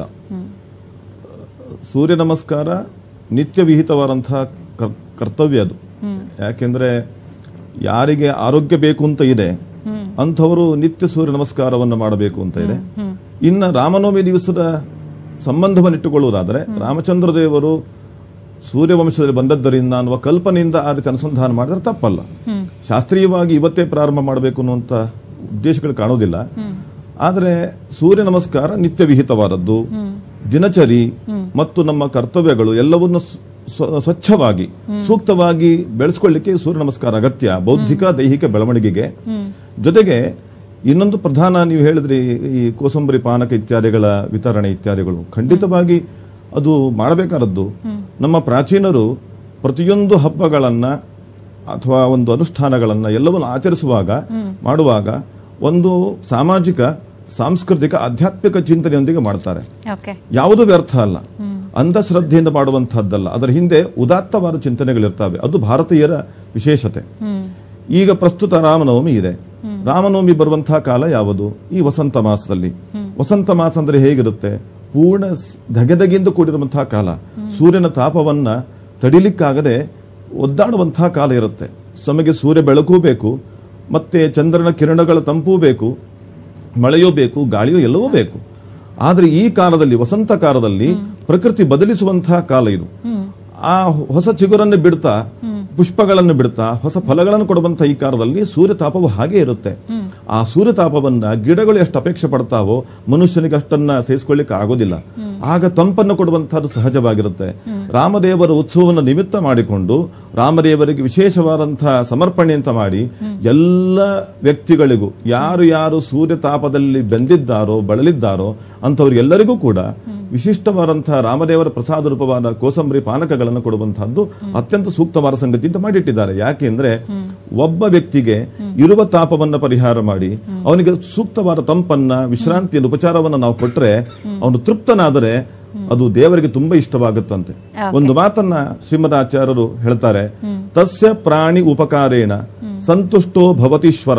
ಸೂರ್ಯ ನಮಸ್ಕಾರ ನಿತ್ಯ ವಿಹಿತವಾದಂತಹ ಕರ್- ಕರ್ತವ್ಯ ಅದು ಯಾಕೆಂದ್ರೆ ಯಾರಿಗೆ ಆರೋಗ್ಯ ಬೇಕು ಅಂತ ಇದೆ ಅಂಥವರು ನಿತ್ಯ ಸೂರ್ಯ ನಮಸ್ಕಾರವನ್ನು ಮಾಡಬೇಕು ಅಂತ ಇದೆ ಇನ್ನ ರಾಮನವಮಿ ದಿವಸದ ಸಂಬಂಧವನ್ನಿಟ್ಟುಕೊಳ್ಳುವುದಾದರೆ ರಾಮಚಂದ್ರ ದೇವರು ಸೂರ್ಯವಂಶದಲ್ಲಿ ಬಂದದ್ದರಿಂದ ಅನ್ನುವ ಕಲ್ಪನೆಯಿಂದ ಆ ರೀತಿ ಅನುಸಂಧಾನ ಮಾಡಿದ್ರೆ ತಪ್ಪಲ್ಲ ಶಾಸ್ತ್ರೀಯವಾಗಿ ಇವತ್ತೇ ಪ್ರಾರಂಭ ಮಾಡಬೇಕು ಅನ್ನುವಂಥ ಉದ್ದೇಶಗಳು ಕಾಣೋದಿಲ್ಲ ಆದರೆ ಸೂರ್ಯ ನಮಸ್ಕಾರ ನಿತ್ಯ ವಿಹಿತವಾದದ್ದು ದಿನಚರಿ ಮತ್ತು ನಮ್ಮ ಕರ್ತವ್ಯಗಳು ಎಲ್ಲವನ್ನು ಸ್ವ- ಸ್ವ- ಸ್ವಚ್ಛವಾಗಿ ಸೂಕ್ತವಾಗಿ ಬೆಳೆಸ್ಕೊಳ್ಳಿಕ್ಕೆ ಸೂರ್ಯ ನಮಸ್ಕಾರ ಅಗತ್ಯ ಬೌದ್ಧಿಕ ದೈಹಿಕ ಬೆಳವಣಿಗೆಗೆ ಜೊತೆಗೆ ಇನ್ನೊಂದು ಪ್ರಧಾನ ನೀವು ಹೇಳಿದ್ರಿ ಈ ಕೋಸಂಬರಿ ಪಾನಕ ಇತ್ಯಾದಿಗಳ ವಿತರಣೆ ಇತ್ಯಾದಿಗಳು ಖಂಡಿತವಾಗಿ ಅದು ಮಾಡಬೇಕಾದದ್ದು ನಮ್ಮ ಪ್ರಾಚೀನರು ಪ್ರತಿಯೊಂದು ಹಬ್ಬಗಳನ್ನ ಅಥವಾ ಒಂದು ಅನುಷ್ಠಾನಗಳನ್ನ ಎಲ್ಲವನ್ನು ಆಚರಿಸುವಾಗ ಮಾಡುವಾಗ ಒಂದು ಸಾಮಾಜಿಕ ಸಾಂಸ್ಕೃತಿಕ ಆಧ್ಯಾತ್ಮಿಕ ಚಿಂತನೆಯೊಂದಿಗೆ ಮಾಡ್ತಾರೆ ಓಕೆ ಯಾವುದು ವ್ಯರ್ಥ ಅಲ್ಲ ಅಂಧಶ್ರದ್ಧೆಯಿಂದ ಮಾಡುವಂತಹದ್ದಲ್ಲ ಅದರ ಹಿಂದೆ ಉದಾತ್ತವಾದ ಚಿಂತನೆಗಳಿರ್ತವೆ ಅದು ಭಾರತೀಯರ ವಿಶೇಷತೆ ಈಗ ಪ್ರಸ್ತುತ ರಾಮನವಮಿ ಇದೆ ರಾಮನವಮಿ ಬರುವಂತಹ ಕಾಲ ಯಾವುದು ಈ ವಸಂತ ಮಾಸದಲ್ಲಿ ವಸಂತ ಮಾಸ ಅಂದ್ರೆ ಹೇಗಿರುತ್ತೆ ಪೂರ್ಣ ಸ್- ಧಗೆಧಗೆಯಿಂದ ಕೂಡಿರುವಂತಹ ಕಾಲ ಸೂರ್ಯನ ತಾಪವನ್ನ ತಡಿಲಿಕ್ಕಾಗದೆ ಒದ್ದಾಡುವಂತಹ ಕಾಲ ಇರುತ್ತೆ ನಮಗೆ ಸೂರ್ಯ ಬೆಳಕೂ ಬೇಕು ಮತ್ತೆ ಚಂದ್ರನ ಕಿರಣಗಳ ತಂಪೂ ಬೇಕು ಮಳೆಯೂ ಬೇಕು ಗಾಳಿಯೂ ಎಲ್ಲವೂ ಬೇಕು ಆದ್ರೆ ಈ ಕಾಲದಲ್ಲಿ ವಸಂತ ಕಾಲದಲ್ಲಿ ಪ್ರಕೃತಿ ಬದಲಿಸುವಂತಹ ಕಾಲ ಇದು ಆ ಹೊಸ ಚಿಗುರನ್ನು ಬಿಡ್ತಾ ಪುಷ್ಪಗಳನ್ನು ಬಿಡ್ತಾ ಹೊಸ ಫಲಗಳನ್ನು ಕೊಡುವಂತಹ ಈ ಕಾಲದಲ್ಲಿ ಸೂರ್ಯ ತಾಪವು ಹಾಗೆ ಇರುತ್ತೆ ಆ ಸೂರ್ಯ ತಾಪವನ್ನ ಗಿಡಗಳು ಎಷ್ಟು ಅಪೇಕ್ಷೆ ಪಡ್ತಾವೋ ಮನುಷ್ಯನಿಗೆ ಅಷ್ಟನ್ನ ಸಹಿಸಿಕೊಳ್ಳಿಕ್ಕೆ ಆಗೋದಿಲ್ಲ ಆಗ ತಂಪನ್ನು ಕೊಡುವಂತಹದ್ದು ಸಹಜವಾಗಿರುತ್ತೆ ರಾಮದೇವರ ಉತ್ಸವವನ್ನು ನಿಮಿತ್ತ ಮಾಡಿಕೊಂಡು ರಾಮದೇವರಿಗೆ ವಿಶೇಷವಾದಂತಹ ಸಮರ್ಪಣೆ ಅಂತ ಮಾಡಿ ಎಲ್ಲ ವ್ಯಕ್ತಿಗಳಿಗೂ ಯಾರು ಯಾರು ಸೂರ್ಯ ತಾಪದಲ್ಲಿ ಬೆಂದಿದ್ದಾರೋ ಬಳಲಿದ್ದಾರೋ ಅಂಥವ್ರಿಗೆಲ್ಲರಿಗೂ ಕೂಡ ವಿಶಿಷ್ಟವಾದಂತಹ ರಾಮದೇವರ ಪ್ರಸಾದ ರೂಪವಾದ ಕೋಸಂಬರಿ ಪಾನಕಗಳನ್ನು ಕೊಡುವಂತಹದ್ದು ಅತ್ಯಂತ ಸೂಕ್ತವಾದ ಸಂಗತಿ ಅಂತ ಮಾಡಿಟ್ಟಿದ್ದಾರೆ ಯಾಕೆಂದ್ರೆ ಒಬ್ಬ ವ್ಯಕ್ತಿಗೆ ಇರುವ ತಾಪವನ್ನ ಪರಿಹಾರ ಮಾಡಿ ಅವನಿಗೆ ಸೂಕ್ತವಾದ ತಂಪನ್ನ ವಿಶ್ರಾಂತಿಯನ್ನು ಉಪಚಾರವನ್ನ ನಾವು ಕೊಟ್ರೆ ಅವನು ತೃಪ್ತನಾದರೆ ಅದು ದೇವರಿಗೆ ತುಂಬಾ ಇಷ್ಟವಾಗುತ್ತಂತೆ ಒಂದು ಮಾತನ್ನ ಶ್ರೀಮದಾಚಾರ್ಯರು ಹೇಳ್ತಾರೆ ತಸ್ಯ ಪ್ರಾಣಿ ಉಪಕಾರೇಣ ಸಂತುಷ್ಟೋ ಭವತೀಶ್ವರ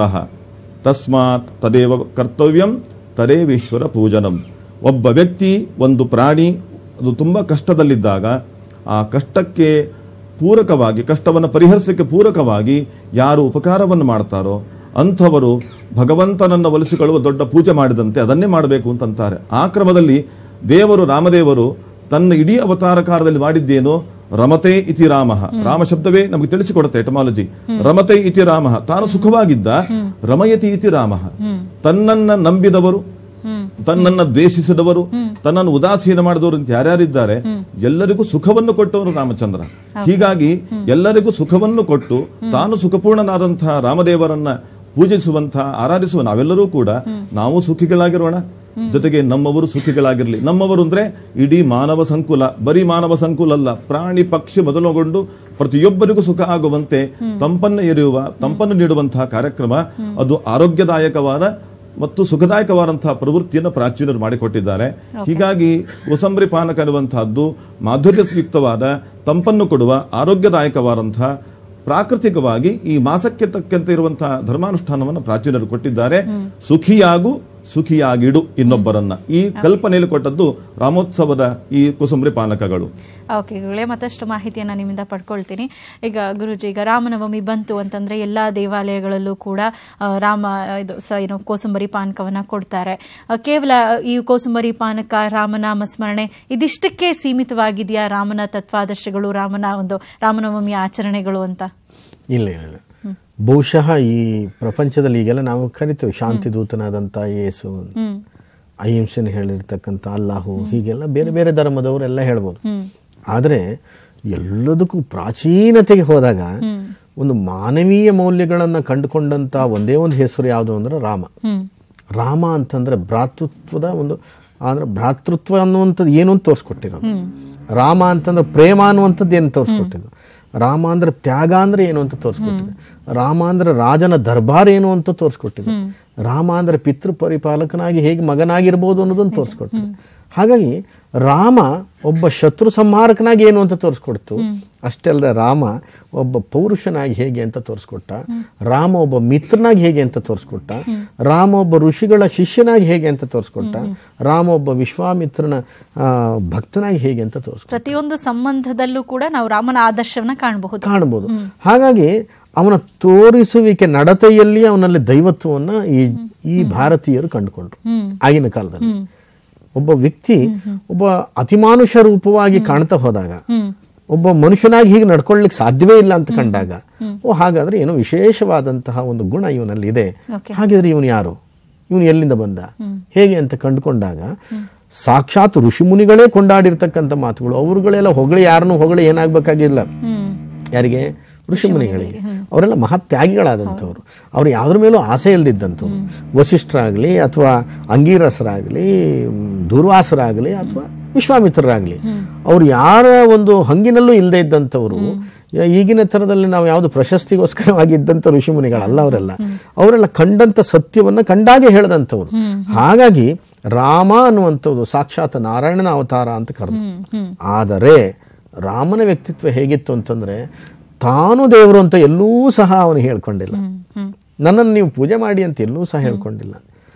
ತಸ್ಮಾತ್ ತದೇವ ಕರ್ತವ್ಯಂ ತದೇವೀಶ್ವರ ಪೂಜನಂ ಒಬ್ಬ ವ್ಯಕ್ತಿ ಒಂದು ಪ್ರಾಣಿ ಅದು ತುಂಬಾ ಕಷ್ಟದಲ್ಲಿದ್ದಾಗ ಆ ಕಷ್ಟಕ್ಕೆ ಪೂರಕವಾಗಿ ಕಷ್ಟವನ್ನು ಪರಿಹರಿಸಲಿಕ್ಕೆ ಪೂರಕವಾಗಿ ಯಾರು ಉಪಕಾರವನ್ನು ಮಾಡ್ತಾರೋ ಅಂಥವರು ಭಗವಂತನನ್ನು ಒಲಿಸಿಕೊಳ್ಳುವ ದೊಡ್ಡ ಪೂಜೆ ಮಾಡಿದಂತೆ ಅದನ್ನೇ ಮಾಡಬೇಕು ಅಂತಂತಾರೆ ಆ ಕ್ರಮದಲ್ಲಿ ದೇವರು ರಾಮದೇವರು ತನ್ನ ಇಡೀ ಅವತಾರ ಕಾಲದಲ್ಲಿ ಮಾಡಿದ್ದೇನೋ ರಮತೆ ಇತಿ ರಾಮ ರಾಮ ಶಬ್ದವೇ ನಮಗೆ ತಿಳಿಸಿಕೊಡುತ್ತೆ ಎಟಮಾಲಜಿ ರಮತೆ ಇತಿ ರಾಮ ತಾನು ಸುಖವಾಗಿದ್ದ ರಮಯತಿ ಇತಿ ರಾಮ ತನ್ನನ್ನ ನಂಬಿದವರು ತನ್ನನ್ನ ದ್ವೇಷಿಸಿದವರು ತನ್ನನ್ನು ಉದಾಸೀನ ಮಾಡಿದವರು ಅಂತ ಯಾರ್ಯಾರಿದ್ದಾರೆ ಎಲ್ಲರಿಗೂ ಸುಖವನ್ನು ಕೊಟ್ಟವರು ರಾಮಚಂದ್ರ ಹೀಗಾಗಿ ಎಲ್ಲರಿಗೂ ಸುಖವನ್ನು ಕೊಟ್ಟು ತಾನು ಸುಖಪೂರ್ಣನಾದಂತಹ ರಾಮದೇವರನ್ನ ಪೂಜಿಸುವಂತಹ ಆರಾಧಿಸುವ ನಾವೆಲ್ಲರೂ ಕೂಡ ನಾವು ಸುಖಿಗಳಾಗಿರೋಣ ಜೊತೆಗೆ ನಮ್ಮವರು ಸುಖಿಗಳಾಗಿರಲಿ ನಮ್ಮವರು ಅಂದ್ರೆ ಇಡೀ ಮಾನವ ಸಂಕುಲ ಬರೀ ಮಾನವ ಸಂಕುಲ ಅಲ್ಲ ಪ್ರಾಣಿ ಪಕ್ಷಿ ಮೊದಲುಗೊಂಡು ಪ್ರತಿಯೊಬ್ಬರಿಗೂ ಸುಖ ಆಗುವಂತೆ ತಂಪನ್ನು ಎರೆಯುವ ತಂಪನ್ನು ನೀಡುವಂತಹ ಕಾರ್ಯಕ್ರಮ ಅದು ಆರೋಗ್ಯದಾಯಕವಾದ ಮತ್ತು ಸುಖದಾಯಕವಾದಂತಹ ಪ್ರವೃತ್ತಿಯನ್ನು ಪ್ರಾಚೀನರು ಮಾಡಿಕೊಟ್ಟಿದ್ದಾರೆ ಹೀಗಾಗಿ ಕೋಸಂಬರಿ ಪಾನಕ ಅನ್ನುವಂತಹದ್ದು ಮಾಧುರ್ಯಯುಕ್ತವಾದ ತಂಪನ್ನು ಕೊಡುವ ಆರೋಗ್ಯದಾಯಕವಾದಂತಹ ಪ್ರಾಕೃತಿಕವಾಗಿ ಈ ಮಾಸಕ್ಕೆ ತಕ್ಕಂತೆ ಇರುವಂತಹ ಧರ್ಮಾನುಷ್ಠಾನವನ್ನು ಪ್ರಾಚೀನರು ಕೊಟ್ಟಿದ್ದಾರೆ ಸುಖಿಯಾಗು ಸುಖಿಯಾಗಿಡು ಇನ್ನೊಬ್ಬರನ್ನ ಈ ಕಲ್ಪನೆಯಲ್ಲಿ ಕೊಟ್ಟದ್ದು ರಾಮೋತ್ಸವದ ಈ ಕೋಸಂಬರಿ ಪಾನಕಗಳು ಓಕೆ ಗುರುಗಳೇ ಮತ್ತಷ್ಟು ಮಾಹಿತಿಯನ್ನು ನಿಮ್ಮಿಂದ ಪಡ್ಕೊಳ್ತೀನಿ ಈಗ ಗುರುಜಿ ಈಗ ರಾಮನವಮಿ ಬಂತು ಅಂತಂದ್ರೆ ಎಲ್ಲ ದೇವಾಲಯಗಳಲ್ಲೂ ಕೂಡ ಆ, ರಾಮ ಇದು ಸ ಏನು ಕೋಸಂಬರಿ ಪಾನಕವನ್ನ ಕೊಡ್ತಾರೆ ಆ, ಕೇವಲ ಈ ಕೋಸಂಬರಿ ಪಾನಕ ರಾಮನಾಮ ಸ್ಮರಣೆ ಇದಿಷ್ಟಕ್ಕೆ ಸೀಮಿತವಾಗಿದೆಯಾ ರಾಮನ ತತ್ವಾದರ್ಶಗಳು ರಾಮನ ಒಂದು ರಾಮನವಮಿ ಆಚರಣೆಗಳು ಅಂತ ಇಲ್ಲ ಇಲ್ಲ ಇಲ್ಲ ಬಹುಶಃ ಈ ಪ್ರಪಂಚದಲ್ಲಿ ಈಗೆಲ್ಲ ನಾವು ಕರಿತೀವಿ ಶಾಂತಿ ದೂತನಾದಂಥ ಯೇಸು ಹ್ಮ್ ಅಹಿಂಸೆನ ಹೇಳಿರ್ತಕ್ಕಂಥ ಅಲ್ಲಾಹು ಹೀಗೆಲ್ಲ ಬೇರೆ ಬೇರೆ ಧರ್ಮದವರೆಲ್ಲ ಹೇಳ್ಬೋದು ಆದರೆ ಎಲ್ಲದಕ್ಕೂ ಪ್ರಾಚೀನತೆಗೆ ಹೋದಾಗ ಒಂದು ಮಾನವೀಯ ಮೌಲ್ಯಗಳನ್ನು ಕಂಡುಕೊಂಡಂತ ಒಂದೇ ಒಂದು ಹೆಸರು ಯಾವುದು ಅಂದ್ರೆ ರಾಮ ಹ್ಮ್ ರಾಮ ಅಂತಂದ್ರೆ ಭ್ರಾತೃತ್ವದ ಒಂದು ಅಂದ್ರೆ ಭ್ರಾತೃತ್ವ ಅನ್ನುವಂಥದ್ದು ಏನು ಅಂತ ತೋರಿಸ್ಕೊಟ್ಟಿರೋದು ರಾಮ ಅಂತಂದ್ರೆ ಪ್ರೇಮ ಅನ್ನುವಂಥದ್ದು ಏನು ತೋರಿಸ್ಕೊಟ್ಟಿದ್ದು ರಾಮ ಅಂದ್ರೆ ತ್ಯಾಗ ಅಂದ್ರೆ ಏನು ಅಂತ ತೋರಿಸ್ಕೊಟ್ಟಿದೆ ರಾಮ ಅಂದ್ರೆ ರಾಜನ ದರ್ಬಾರ್ ಏನು ಅಂತ ತೋರಿಸ್ಕೊಟ್ಟಿದೆ ರಾಮ ಅಂದ್ರೆ ಪಿತೃ ಪರಿಪಾಲಕನಾಗಿ ಹೇಗೆ ಮಗನಾಗಿರ್ಬೋದು ಅನ್ನೋದನ್ನು ತೋರಿಸ್ಕೊಟ್ಟಿದೆ ಹಾಗಾಗಿ ರಾಮ ಒಬ್ಬ ಶತ್ರು ಸಂಹಾರಕನಾಗಿ ಏನು ಅಂತ ತೋರಿಸ್ಕೊಡ್ತು ಅಷ್ಟೇ ಅಲ್ಲದೆ ರಾಮ ಒಬ್ಬ ಪೌರುಷನಾಗಿ ಹೇಗೆ ಅಂತ ತೋರಿಸ್ಕೊಟ್ಟ ರಾಮ ಒಬ್ಬ ಮಿತ್ರನಾಗಿ ಹೇಗೆ ಅಂತ ತೋರಿಸ್ಕೊಟ್ಟ ರಾಮ ಒಬ್ಬ ಋಷಿಗಳ ಶಿಷ್ಯನಾಗಿ ಹೇಗೆ ಅಂತ ತೋರಿಸ್ಕೊಟ್ಟ ರಾಮ ಒಬ್ಬ ವಿಶ್ವಾಮಿತ್ರನ ಆ, ಭಕ್ತನಾಗಿ ಹೇಗೆ ಅಂತ ತೋರಿಸ್ಕೊಟ್ಟ ಪ್ರತಿಯೊಂದು ಸಂಬಂಧದಲ್ಲೂ ಕೂಡ ನಾವು ರಾಮನ ಆದರ್ಶವನ್ನ ಕಾಣಬಹುದು ಕಾಣಬಹುದು ಹಾಗಾಗಿ ಅವನ ತೋರಿಸುವಿಕೆ ನಡತೆಯಲ್ಲಿ ಅವನಲ್ಲಿ ದೈವತ್ವವನ್ನ ಈ ಈ ಭಾರತೀಯರು ಕಂಡುಕೊಂಡ್ರು ಆಗಿನ ಕಾಲದಲ್ಲಿ ಒಬ್ಬ ವ್ಯಕ್ತಿ ಒಬ್ಬ ಅತಿಮಾನುಷ ರೂಪವಾಗಿ ಕಾಣ್ತಾ ಹೋದಾಗ ಒಬ್ಬ ಮನುಷ್ಯನಾಗಿ ಹೀಗೆ ನಡ್ಕೊಳ್ಳಿಕ್ಕೆ ಸಾಧ್ಯವೇ ಇಲ್ಲ ಅಂತ ಕಂಡಾಗ ಓ ಹಾಗಾದ್ರೆ ಏನೋ ವಿಶೇಷವಾದಂತಹ ಒಂದು ಗುಣ ಇವನಲ್ಲಿ ಇದೆ Okay. ಹಾಗಿದ್ರೆ ಇವನು ಯಾರು ಇವನು ಎಲ್ಲಿಂದ ಬಂದ ಹೇಗೆ ಅಂತ ಕಂಡುಕೊಂಡಾಗ ಸಾಕ್ಷಾತ್ ಋಷಿಮುನಿಗಳೇ ಕೊಂಡಾಡಿರ್ತಕ್ಕಂಥ ಮಾತುಗಳು ಅವರುಗಳೆಲ್ಲ ಹೊಗಳಿ ಯಾರನ್ನು ಹೊಗಳಿ ಏನಾಗಬೇಕಾಗಿಲ್ಲ ಹ್ಮ್ ಯಾರಿಗೆ ಋಷಿಮುನಿಗಳಿಗೆ ಅವರೆಲ್ಲ ಮಹತ್ಯಾಗಿಗಳಾದಂಥವ್ರು ಅವ್ರು ಯಾವ್ದ್ರ ಮೇಲೂ ಆಸೆ ಇಲ್ದಿದ್ದಂಥವ್ರು ವಸಿಷ್ಠರಾಗಲಿ ಅಥವಾ ಅಂಗೀರಸರಾಗಲಿ ದುರ್ವಾಸರಾಗಲಿ ಅಥವಾ ವಿಶ್ವಾಮಿತ್ರರಾಗಲಿ ಅವ್ರು ಯಾರ ಒಂದು ಹಂಗಿನಲ್ಲೂ ಇಲ್ಲದೆ ಇದ್ದಂಥವ್ರು ಯ- ಈಗಿನ ಥರದಲ್ಲಿ ನಾವು ಯಾವುದು ಪ್ರಶಸ್ತಿಗೋಸ್ಕರವಾಗಿ ಇದ್ದಂಥ ಋಷಿಮುನಿಗಳಲ್ಲ ಅವರೆಲ್ಲ ಅವರೆಲ್ಲ ಕಂಡಂಥ ಸತ್ಯವನ್ನ ಕಂಡಾಗೆ ಹೇಳಿದಂಥವ್ರು ಹಾಗಾಗಿ ರಾಮ ಅನ್ನುವಂಥದ್ದು ಸಾಕ್ಷಾತ್ ನಾರಾಯಣನ ಅವತಾರ ಅಂತ ಕರೆದು ಆದರೆ ರಾಮನ ವ್ಯಕ್ತಿತ್ವ ಹೇಗಿತ್ತು ಅಂತಂದ್ರೆ ತಾನು ದೇವರು ಅಂತ ಎಲ್ಲೂ ಸಹ ಅವನು ಹೇಳ್ಕೊಂಡಿಲ್ಲ ನನ್ನನ್ನು ನೀವು ಪೂಜೆ ಮಾಡಿ ಅಂತ ಎಲ್ಲೂ ಸಹ ಹೇಳ್ಕೊಂಡಿಲ್ಲ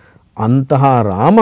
ಅಂತಹ ರಾಮ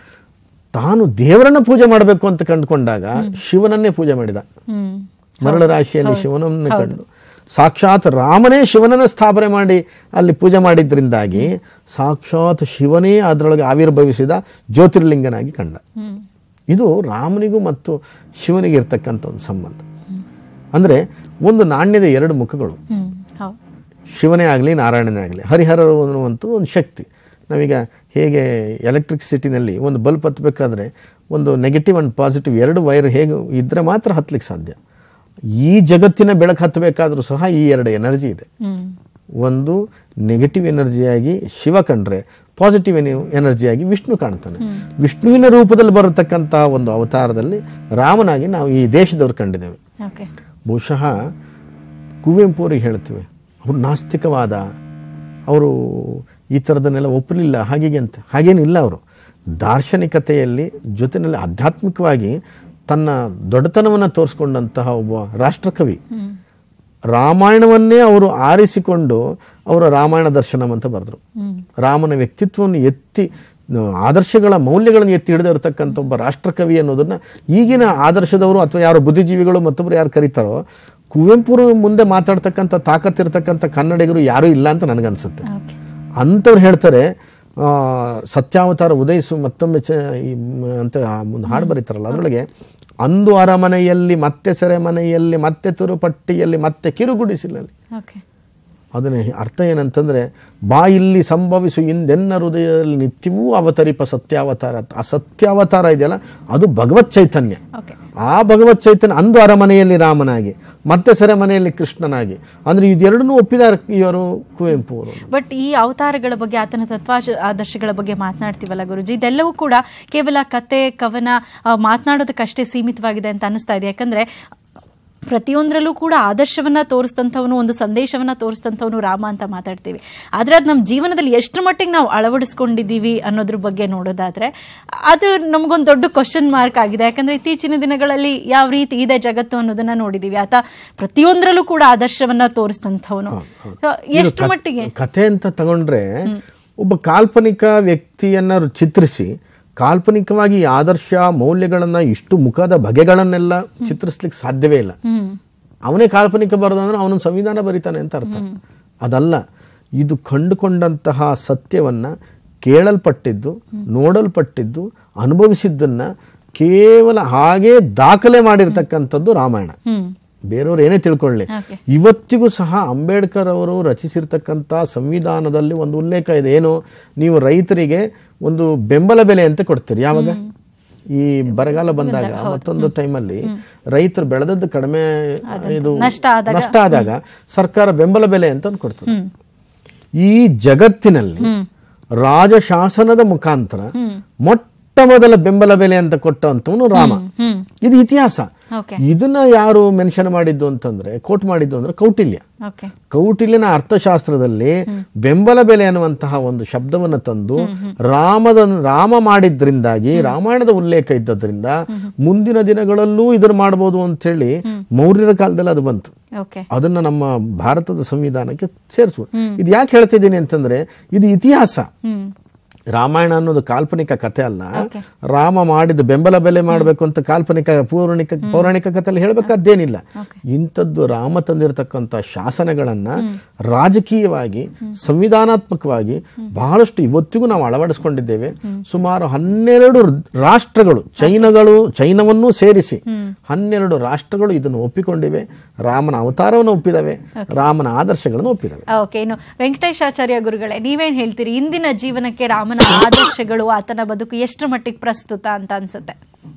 ತಾನು ದೇವರನ್ನ ಪೂಜೆ ಮಾಡಬೇಕು ಅಂತ ಕಂಡುಕೊಂಡಾಗ ಶಿವನನ್ನೇ ಪೂಜೆ ಮಾಡಿದ ಹ್ಮ್ ಮರಳ ರಾಶಿಯಲ್ಲಿ ಶಿವನನ್ನೇ ಕಂಡು ಸಾಕ್ಷಾತ್ ರಾಮನೇ ಶಿವನನ್ನ ಸ್ಥಾಪನೆ ಮಾಡಿ ಅಲ್ಲಿ ಪೂಜೆ ಮಾಡಿದ್ರಿಂದಾಗಿ ಸಾಕ್ಷಾತ್ ಶಿವನೇ ಅದರೊಳಗೆ ಆವಿರ್ಭವಿಸಿದ ಜ್ಯೋತಿರ್ಲಿಂಗನಾಗಿ ಕಂಡ ಹ್ಮ್ ಇದು ರಾಮನಿಗೂ ಮತ್ತು ಶಿವನಿಗೆ ಇರ್ತಕ್ಕಂಥ ಒಂದು ಸಂಬಂಧ ಅಂದರೆ ಒಂದು ನಾಣ್ಯದ ಎರಡು ಮುಖಗಳು ಹ್ಮ್ ಹೌದು ಶಿವನೇ ಆಗಲಿ ನಾರಾಯಣನೇ ಆಗಲಿ ಹರಿಹರ ಅನ್ನುವಂಥದ್ದು ಒಂದು ಶಕ್ತಿ ನಾವೀಗ ಹೇಗೆ ಎಲೆಕ್ಟ್ರಿಸಿಟಿನಲ್ಲಿ ಒಂದು ಬಲ್ಬ್ ಹತ್ತಬೇಕಾದ್ರೆ ಒಂದು ನೆಗೆಟಿವ್ ಆ್ಯಂಡ್ ಪಾಸಿಟಿವ್ ಎರಡು ವೈರ್ ಹೇಗೆ ಇದ್ದರೆ ಮಾತ್ರ ಹತ್ತಲಿಕ್ಕೆ ಸಾಧ್ಯ ಈ ಜಗತ್ತಿನ ಬೆಳಕು ಹತ್ತಬೇಕಾದ್ರೂ ಸಹ ಈ ಎರಡು ಎನರ್ಜಿ ಇದೆ ಹ್ಮ್ ಒಂದು ನೆಗೆಟಿವ್ ಎನರ್ಜಿಯಾಗಿ ಶಿವ ಕಂಡ್ರೆ ಪಾಸಿಟಿವ್ ಎನರ್ಜಿಯಾಗಿ ವಿಷ್ಣು ಕಾಣ್ತಾನೆ ವಿಷ್ಣುವಿನ ರೂಪದಲ್ಲಿ ಬರತಕ್ಕಂತಹ ಒಂದು ಅವತಾರದಲ್ಲಿ ರಾಮನಾಗಿ ನಾವು ಈ ದೇಶದವ್ರು ಕಂಡಿದ್ದೇವೆ ಓಕೆ ಬಹುಶಃ ಕುವೆಂಪು ಅವ್ರಿಗೆ ಹೇಳ್ತೀವಿ ಅವ್ರು ನಾಸ್ತಿಕವಾದ ಅವರು ಈ ಥರದನ್ನೆಲ್ಲ ಒಪ್ಪಲಿಲ್ಲ ಹಾಗೆ ಅಂತ ಹಾಗೇನಿಲ್ಲ ಅವರು ದಾರ್ಶನಿಕತೆಯಲ್ಲಿ ಜೊತೆಯಲ್ಲಿ ಆಧ್ಯಾತ್ಮಿಕವಾಗಿ ತನ್ನ ದೊಡ್ಡತನವನ್ನು ತೋರಿಸ್ಕೊಂಡಂತಹ ಒಬ್ಬ ರಾಷ್ಟ್ರಕವಿ ರಾಮಾಯಣವನ್ನೇ ಅವರು ಆರಿಸಿಕೊಂಡು ಅವರು ರಾಮಾಯಣ ದರ್ಶನಂ ಅಂತ ಬರೆದ್ರು ರಾಮನ ವ್ಯಕ್ತಿತ್ವವನ್ನು ಎತ್ತಿ ಆದರ್ಶಗಳ ಮೌಲ್ಯಗಳನ್ನು ಎತ್ತಿ ಹಿಡಿದಿರ್ತಕ್ಕಂಥ ಒಬ್ಬ ರಾಷ್ಟ್ರಕವಿ ಅನ್ನೋದನ್ನ ಈಗಿನ ಆದರ್ಶದವರು ಅಥವಾ ಯಾರು ಬುದ್ಧಿಜೀವಿಗಳು ಮತ್ತೊಬ್ಬರು ಯಾರು ಕರೀತಾರೋ ಕುವೆಂಪುರು ಮುಂದೆ ಮಾತಾಡ್ತಕ್ಕಂಥ ತಾಕತ್ತಿರ್ತಕ್ಕಂಥ ಕನ್ನಡಿಗರು ಯಾರೂ ಇಲ್ಲ ಅಂತ ನನಗನ್ಸುತ್ತೆ ಓಕೆ ಅಂಥವ್ರು ಹೇಳ್ತಾರೆ ಆ, ಸತ್ಯಾವತಾರ ಉದಯಿಸು ಮತ್ತೊಮ್ಮೆ ಚ ಈ ಮ್- ಅಂತ ಆ ಒಂದು ಹಾಡು ಬರೀತಾರಲ್ಲ ಅದರೊಳಗೆ ಅಂದು ಅರಮನೆಯಲ್ಲಿ ಮತ್ತೆ ಸೆರೆಮನೆಯಲ್ಲಿ ಮತ್ತೆ ತುರುಪಟ್ಟಿಯಲ್ಲಿ ಮತ್ತೆ ಕಿರುಗುಡಿಸಿಲಲ್ಲಿ ಓಕೆ ಅದನ್ನ ಅರ್ಥ ಏನಂತಂದ್ರೆ ಬಾ ಇಲ್ಲಿ ಸಂಭವಿಸು ಇಂದೆನ್ನ ಹೃದಯದಲ್ಲಿ ನಿತ್ಯವೂ ಅವತರಿಪ ಸತ್ಯಾವತಾರ ಆ ಸತ್ಯಾವತಾರ ಇದೆಯಲ್ಲ ಅದು ಭಗವತ್ ಚೈತನ್ಯ ಓಕೆ ಆ ಭಗವತ್ ಚೈತನ್ಯ ಅಂದು ಅರಮನೆಯಲ್ಲಿ ರಾಮನಾಗಿ ಮತ್ತೆ ಸೆರೆಮನೆಯಲ್ಲಿ ಕೃಷ್ಣನಾಗಿ ಅಂದ್ರೆ ಇದೆರಡನ್ನೂ ಒಪ್ಪಿದಾರೆ ಇವರು ಕುವೆಂಪು ಅವರು ಬಟ್ ಈ ಅವತಾರಗಳ ಬಗ್ಗೆ ಆತನ ತತ್ವ ಆದರ್ಶಗಳ ಬಗ್ಗೆ ಮಾತನಾಡ್ತೀವಲ್ಲ ಗುರುಜಿ ಇದೆಲ್ಲವೂ ಕೂಡ ಕೇವಲ ಕತೆ ಕವನ ಆ, ಮಾತನಾಡೋದಕ್ಕಷ್ಟೇ ಸೀಮಿತವಾಗಿದೆ ಅಂತ ಅನಿಸ್ತಾ ಇದೆ ಯಾಕಂದ್ರೆ ಪ್ರತಿಯೊಂದರಲ್ಲೂ ಕೂಡ ಆದರ್ಶವನ್ನ ತೋರಿಸ್ತಂಥವನು ಒಂದು ಸಂದೇಶವನ್ನ ತೋರಿಸ್ತಂಥವನು ರಾಮ ಅಂತ ಮಾತಾಡ್ತೀವಿ ಆದ್ರೆ ಅದು ನಮ್ಮ ಜೀವನದಲ್ಲಿ ಎಷ್ಟರ ಮಟ್ಟಿಗೆ ನಾವು ಅಳವಡಿಸ್ಕೊಂಡಿದ್ದೀವಿ ಅನ್ನೋದ್ರ ಬಗ್ಗೆ ನೋಡೋದಾದ್ರೆ ಅದು ನಮಗೊಂದು ದೊಡ್ಡ ಕ್ವಶನ್ ಮಾರ್ಕ್ ಆಗಿದೆ ಯಾಕಂದ್ರೆ ಇತ್ತೀಚಿನ ದಿನಗಳಲ್ಲಿ ಯಾವ ರೀತಿ ಇದೆ ಜಗತ್ತು ಅನ್ನೋದನ್ನ ನೋಡಿದೀವಿ ಆತ ಪ್ರತಿಯೊಂದರಲ್ಲೂ ಕೂಡ ಆದರ್ಶವನ್ನ ತೋರಿಸ್ತಂಥವನು ಎಷ್ಟು ಮಟ್ಟಿಗೆ ಕಥೆ ಅಂತ ತಗೊಂಡ್ರೆ ಒಬ್ಬ ಕಾಲ್ಪನಿಕ ವ್ಯಕ್ತಿಯನ್ನ ಚಿತ್ರಿಸಿ ಕಾಲ್ಪನಿಕವಾಗಿ ಈ ಆದರ್ಶ ಮೌಲ್ಯಗಳನ್ನ ಇಷ್ಟು ಮುಖದ ಬಗೆಗಳನ್ನೆಲ್ಲ ಚಿತ್ರಿಸ್ಲಿಕ್ಕೆ ಸಾಧ್ಯವೇ ಇಲ್ಲ ಹ್ಮ್ ಅವನೇ ಕಾಲ್ಪನಿಕ ಬರೋದಂದ್ರೆ ಅವನ ಸಂವಿಧಾನ ಬರೀತಾನೆ ಅಂತ ಅರ್ಥ ಅದಲ್ಲ ಇದು ಕಂಡುಕೊಂಡಂತಹ ಸತ್ಯವನ್ನ ಕೇಳಲ್ಪಟ್ಟಿದ್ದು ನೋಡಲ್ಪಟ್ಟಿದ್ದು ಅನುಭವಿಸಿದ್ದನ್ನ ಕೇವಲ ಹಾಗೆ ದಾಖಲೆ ಮಾಡಿರ್ತಕ್ಕಂಥದ್ದು ರಾಮಾಯಣ ಹ್ಮ್ ಬೇರೆಯವ್ರು ಏನೇ ತಿಳ್ಕೊಳ್ಳಿ ಓಕೆ ಇವತ್ತಿಗೂ ಸಹ ಅಂಬೇಡ್ಕರ್ ಅವರು ರಚಿಸಿರ್ತಕ್ಕಂಥ ಸಂವಿಧಾನದಲ್ಲಿ ಒಂದು ಉಲ್ಲೇಖ ಇದೆ ಏನು ನೀವು ರೈತರಿಗೆ ಒಂದು ಬೆಂಬಲ ಬೆಲೆ ಅಂತ ಕೊಡ್ತೀರಿ ಯಾವಾಗ ಈ ಬರಗಾಲ ಬಂದಾಗ ಮತ್ತೊಂದು ಟೈಮಲ್ಲಿ ರೈತರು ಬೆಳೆದದ್ದು ಕಡಿಮೆ ಇದು ನಷ್ಟ ಆದಾಗ. ನಷ್ಟ ಆದಾಗ ಸರ್ಕಾರ ಬೆಂಬಲ ಬೆಲೆ ಅಂತ ಒಂದು ಕೊಡ್ತದೆ ಈ ಜಗತ್ತಿನಲ್ಲಿ ರಾಜಶಾಸನದ ಮುಖಾಂತರ ಮೊಟ್ಟ ಮೊದಲ ಬೆಂಬಲ ಬೆಲೆ ಅಂತ ಕೊಟ್ಟಂತವನು ರಾಮ ಹ್ಮ್ ಇದು ಇತಿಹಾಸ ಓಕೆ ಇದನ್ನ ಯಾರು ಮೆನ್ಷನ್ ಮಾಡಿದ್ದು ಅಂತಂದ್ರೆ ಕೋಟ್ ಮಾಡಿದ್ದು ಅಂದ್ರೆ ಕೌಟಿಲ್ಯ ಓಕೆ ಕೌಟಿಲ್ಯನ ಅರ್ಥಶಾಸ್ತ್ರದಲ್ಲಿ ಬೆಂಬಲ ಬೆಲೆ ಅನ್ನುವಂತಹ ಒಂದು ಶಬ್ದವನ್ನು ತಂದು ರಾಮದ ರಾಮ ಮಾಡಿದ್ರಿಂದಾಗಿ ರಾಮಾಯಣದ ಉಲ್ಲೇಖ ಇದ್ದದ್ರಿಂದ ಮುಂದಿನ ದಿನಗಳಲ್ಲೂ ಇದನ್ನು ಮಾಡಬಹುದು ಅಂತ ಹೇಳಿ ಮೌರ್ಯರ ಕಾಲದಲ್ಲಿ ಅದು ಬಂತು ಓಕೆ ಅದನ್ನ ನಮ್ಮ ಭಾರತದ ಸಂವಿಧಾನಕ್ಕೆ ಸೇರಿಸುವ ಇದು ಯಾಕೆ ಹೇಳ್ತಿದ್ದೀನಿ ಅಂತಂದ್ರೆ ಇದು ಇತಿಹಾಸ ಹ್ಮ್ ರಾಮಾಯಣ ಅನ್ನೋದು ಕಾಲ್ಪನಿಕ ಕಥೆ ಅಲ್ಲ Okay. ರಾಮ ಮಾಡಿದ ಬೆಂಬಲ ಬೆಲೆ ಮಾಡಬೇಕು ಅಂತ ಕಾಲ್ಪನಿಕ ಪೌರಾಣಿಕ ಪೌರಾಣಿಕ ಕಥೆಯಲ್ಲಿ ಹೇಳ್ಬೇಕಾದ್ದೇನಿಲ್ಲ Okay. ಇಂಥದ್ದು ರಾಮ ತಂದಿರತಕ್ಕಂಥ ಶಾಸನಗಳನ್ನ ರಾಜಕೀಯವಾಗಿ ಸಂವಿಧಾನಾತ್ಮಕವಾಗಿ ಬಹಳಷ್ಟು ಇವತ್ತಿಗೂ ನಾವು ಅಳವಡಿಸ್ಕೊಂಡಿದ್ದೇವೆ ಸುಮಾರು ಹನ್ನೆರಡು ರಾಷ್ಟ್ರಗಳು ಚೈನಾಗಳು ಚೈನವನ್ನೂ ಸೇರಿಸಿ ಹನ್ನೆರಡು ರಾಷ್ಟ್ರಗಳು ಇದನ್ನು ಒಪ್ಪಿಕೊಂಡಿವೆ ರಾಮನ ಅವತಾರವನ್ನು ಒಪ್ಪಿದವೆ ರಾಮನ ಆದರ್ಶಗಳನ್ನು ಒಪ್ಪಿದವೆ ಓಕೆ ಇನ್ನು ವೆಂಕಟೇಶ್ ಆಚಾರ್ಯ ಗುರುಗಳೇ ನೀವೇನ್ ಹೇಳ್ತೀರಿ ಇಂದಿನ ಜೀವನಕ್ಕೆ ರಾಮನ ಆದರ್ಶಗಳು ಆತನ ಬದುಕು ಎಷ್ಟು ಮಟ್ಟಿಗೆ ಪ್ರಸ್ತುತ ಅಂತ ಅನ್ಸುತ್ತೆ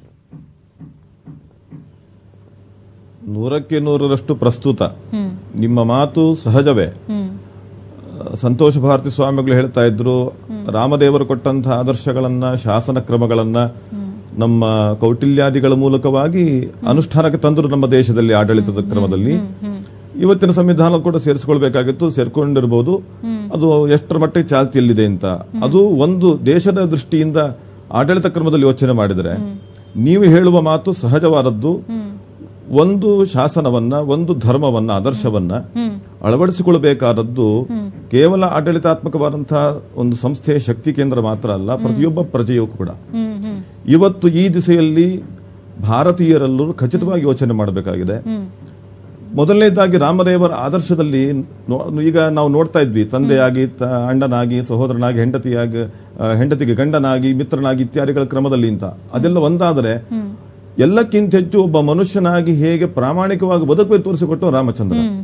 ನೂರಕ್ಕೆ ನೂರರಷ್ಟು ಪ್ರಸ್ತುತ ಹ್ಮ್ ನಿಮ್ಮ ಮಾತು ಸಹಜವೇ ಹ್ಮ್ ಸಂತೋಷ ಭಾರತಿ ಸ್ವಾಮಿಗಳು ಹೇಳ್ತಾ ಇದ್ರು ರಾಮದೇವರು ಕೊಟ್ಟಂತಹ ಆದರ್ಶಗಳನ್ನ ಶಾಸನ ಕ್ರಮಗಳನ್ನ ನಮ್ಮ ಕೌಟಿಲ್ಯಾದಿಗಳ ಮೂಲಕವಾಗಿ ಅನುಷ್ಠಾನಕ್ಕೆ ತಂದರು ನಮ್ಮ ದೇಶದಲ್ಲಿ ಆಡಳಿತದ ಕ್ರಮದಲ್ಲಿ ಇವತ್ತಿನ ಸಂವಿಧಾನ ಕೂಡ ಸೇರಿಸಿಕೊಳ್ಬೇಕಾಗಿತ್ತು ಸೇರ್ಕೊಂಡಿರ್ಬೋದು ಅದು ಎಷ್ಟರ ಮಟ್ಟಿಗೆ ಚಾಲ್ತಿಯಲ್ಲಿದೆ ಅಂತ ಅದು ಒಂದು ದೇಶದ ದೃಷ್ಟಿಯಿಂದ ಆಡಳಿತ ಕ್ರಮದಲ್ಲಿ ಯೋಚನೆ ಮಾಡಿದರೆ ನೀವು ಹೇಳುವ ಮಾತು ಸಹಜವಾದದ್ದು ಒಂದು ಶಾಸನವನ್ನ ಒಂದು ಧರ್ಮವನ್ನ ಆದರ್ಶವನ್ನ ಅಳವಡಿಸಿಕೊಳ್ಳಬೇಕಾದದ್ದು ಕೇವಲ ಆಡಳಿತಾತ್ಮಕವಾದಂತಹ ಒಂದು ಸಂಸ್ಥೆಯ ಶಕ್ತಿ ಕೇಂದ್ರ ಮಾತ್ರ ಅಲ್ಲ ಪ್ರತಿಯೊಬ್ಬ ಪ್ರಜೆಯೂ ಕೂಡ ಹ್ಮ್ ಹ್ಮ್ ಇವತ್ತು ಈ ದಿಸೆಯಲ್ಲಿ ಭಾರತೀಯರೆಲ್ಲರೂ ಖಚಿತವಾಗಿ ಯೋಚನೆ ಮಾಡಬೇಕಾಗಿದೆ ಮೊದಲನೇದಾಗಿ ರಾಮದೇವರ ಆದರ್ಶದಲ್ಲಿ ನೋ- ಈಗ ನಾವು ನೋಡ್ತಾ ಇದ್ವಿ ತಂದೆಯಾಗಿ ತ- ಅಣ್ಣನಾಗಿ ಸಹೋದರನಾಗಿ ಹೆಂಡತಿಯಾಗಿ ಆ, ಹೆಂಡತಿಗೆ ಗಂಡನಾಗಿ ಮಿತ್ರನಾಗಿ ಇತ್ಯಾದಿಗಳ ಕ್ರಮದಲ್ಲಿ ಅಂತ ಅದೆಲ್ಲ ಒಂದಾದರೆ ಎಲ್ಲಕ್ಕಿಂತ ಹೆಚ್ಚು ಒಬ್ಬ ಮನುಷ್ಯನಾಗಿ ಹೇಗೆ ಪ್ರಾಮಾಣಿಕವಾಗಿ ಬದುಕುವೆ ತೋರಿಸಿಕೊಟ್ಟು ರಾಮಚಂದ್ರ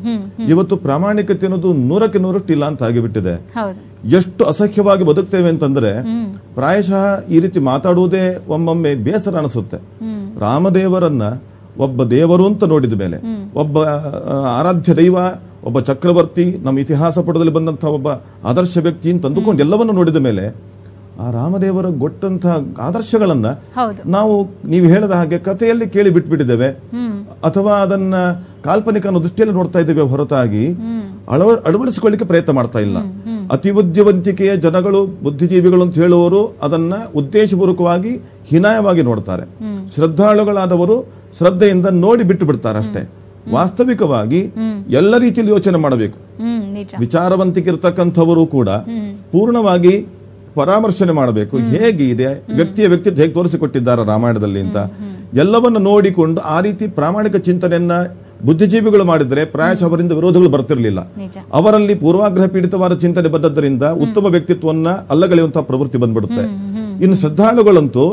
ಇವತ್ತು ಪ್ರಾಮಾಣಿಕತೆ ಅನ್ನೋದು ನೂರಕ್ಕೆ ನೂರಷ್ಟು ಇಲ್ಲ ಅಂತ ಆಗಿಬಿಟ್ಟಿದೆ ಹೌದು ಎಷ್ಟು ಅಸಹ್ಯವಾಗಿ ಬದುಕ್ತೇವೆ ಅಂತಂದ್ರೆ ಪ್ರಾಯಶಃ ಈ ರೀತಿ ಮಾತಾಡುವುದೇ ಒಮ್ಮೊಮ್ಮೆ ಬೇಸರ ಅನಿಸುತ್ತೆ ರಾಮದೇವರನ್ನ ಒಬ್ಬ ದೇವರು ಅಂತ ನೋಡಿದ ಮೇಲೆ ಒಬ್ಬ ಆ, ಆರಾಧ್ಯ ದೈವ ಒಬ್ಬ ಚಕ್ರವರ್ತಿ ನಮ್ಮ ಇತಿಹಾಸ ಪಟದಲ್ಲಿ ಬಂದಂತಹ ಒಬ್ಬ ಆದರ್ಶ ವ್ಯಕ್ತಿ ಅಂತ ಅಂದುಕೊಂಡು ಎಲ್ಲವನ್ನು ನೋಡಿದ ಮೇಲೆ ಆ ರಾಮದೇವರ ಗೊಟ್ಟಂತಹ ಆದರ್ಶಗಳನ್ನ ಹೌದು ನಾವು ನೀವು ಹೇಳಿದ ಹಾಗೆ ಕಥೆಯಲ್ಲಿ ಕೇಳಿ ಬಿಟ್ಬಿಟ್ಟಿದ್ದೇವೆ ಅಥವಾ ಅದನ್ನ ಕಾಲ್ಪನಿಕ ಅನ್ನೋ ದೃಷ್ಟಿಯಲ್ಲಿ ನೋಡ್ತಾ ಇದ್ದೇವೆ ಹೊರತಾಗಿ ಅಳವ ಅಳವಡಿಸಿಕೊಳ್ಳಿಕ್ಕೆ ಪ್ರಯತ್ನ ಮಾಡ್ತಾ ಇಲ್ಲ ಅತಿ ಬುದ್ಧಿವಂತಿಕೆಯ ಜನಗಳು ಬುದ್ಧಿಜೀವಿಗಳು ಅಂತ ಹೇಳುವವರು ಅದನ್ನ ಉದ್ದೇಶಪೂರ್ವಕವಾಗಿ ಹೀನಾಯವಾಗಿ ನೋಡ್ತಾರೆ ಶ್ರದ್ಧಾಳುಗಳಾದವರು ಶ್ರದ್ಧೆಯಿಂದ ನೋಡಿ ಬಿಟ್ಟು ಬಿಡ್ತಾರೆ ಅಷ್ಟೇ ವಾಸ್ತವಿಕವಾಗಿ ಎಲ್ಲ ರೀತಿಯಲ್ಲಿ ಯೋಚನೆ ಮಾಡಬೇಕು ಹ್ಮ್ ನಿಜ ವಿಚಾರವಂತಿಕೆ ಇರತಕ್ಕಂಥವರು ಕೂಡ ಪೂರ್ಣವಾಗಿ ಪರಾಮರ್ಶನೆ ಮಾಡಬೇಕು ಹೇಗೆ ಇದೆ ವ್ಯಕ್ತಿಯ ವ್ಯಕ್ತಿತ್ವ ಹೇಗೆ ತೋರಿಸಿಕೊಟ್ಟಿದ್ದಾರೆ ರಾಮಾಯಣದಲ್ಲಿ ಅಂತ ಎಲ್ಲವನ್ನು ನೋಡಿಕೊಂಡು ಆ ರೀತಿ ಪ್ರಾಮಾಣಿಕ ಚಿಂತನೆಯನ್ನ ಬುದ್ಧಿಜೀವಿಗಳು ಮಾಡಿದರೆ ಪ್ರಾಯಶಃ ಅವರಿಂದ ವಿರೋಧಗಳು ಬರ್ತಿರ್ಲಿಲ್ಲ ನಿಜ ಅವರಲ್ಲಿ ಪೂರ್ವಾಗ್ರಹ ಪೀಡಿತವಾದ ಚಿಂತನೆ ಬಂದದ್ದರಿಂದ ಉತ್ತಮ ವ್ಯಕ್ತಿತ್ವವನ್ನ ಅಲ್ಲಗಳೆಯುವಂತಹ ಪ್ರವೃತ್ತಿ ಬಂದ್ಬಿಡುತ್ತೆ ಇನ್ನು ಶ್ರದ್ಧಾಳುಗಳಂತೂ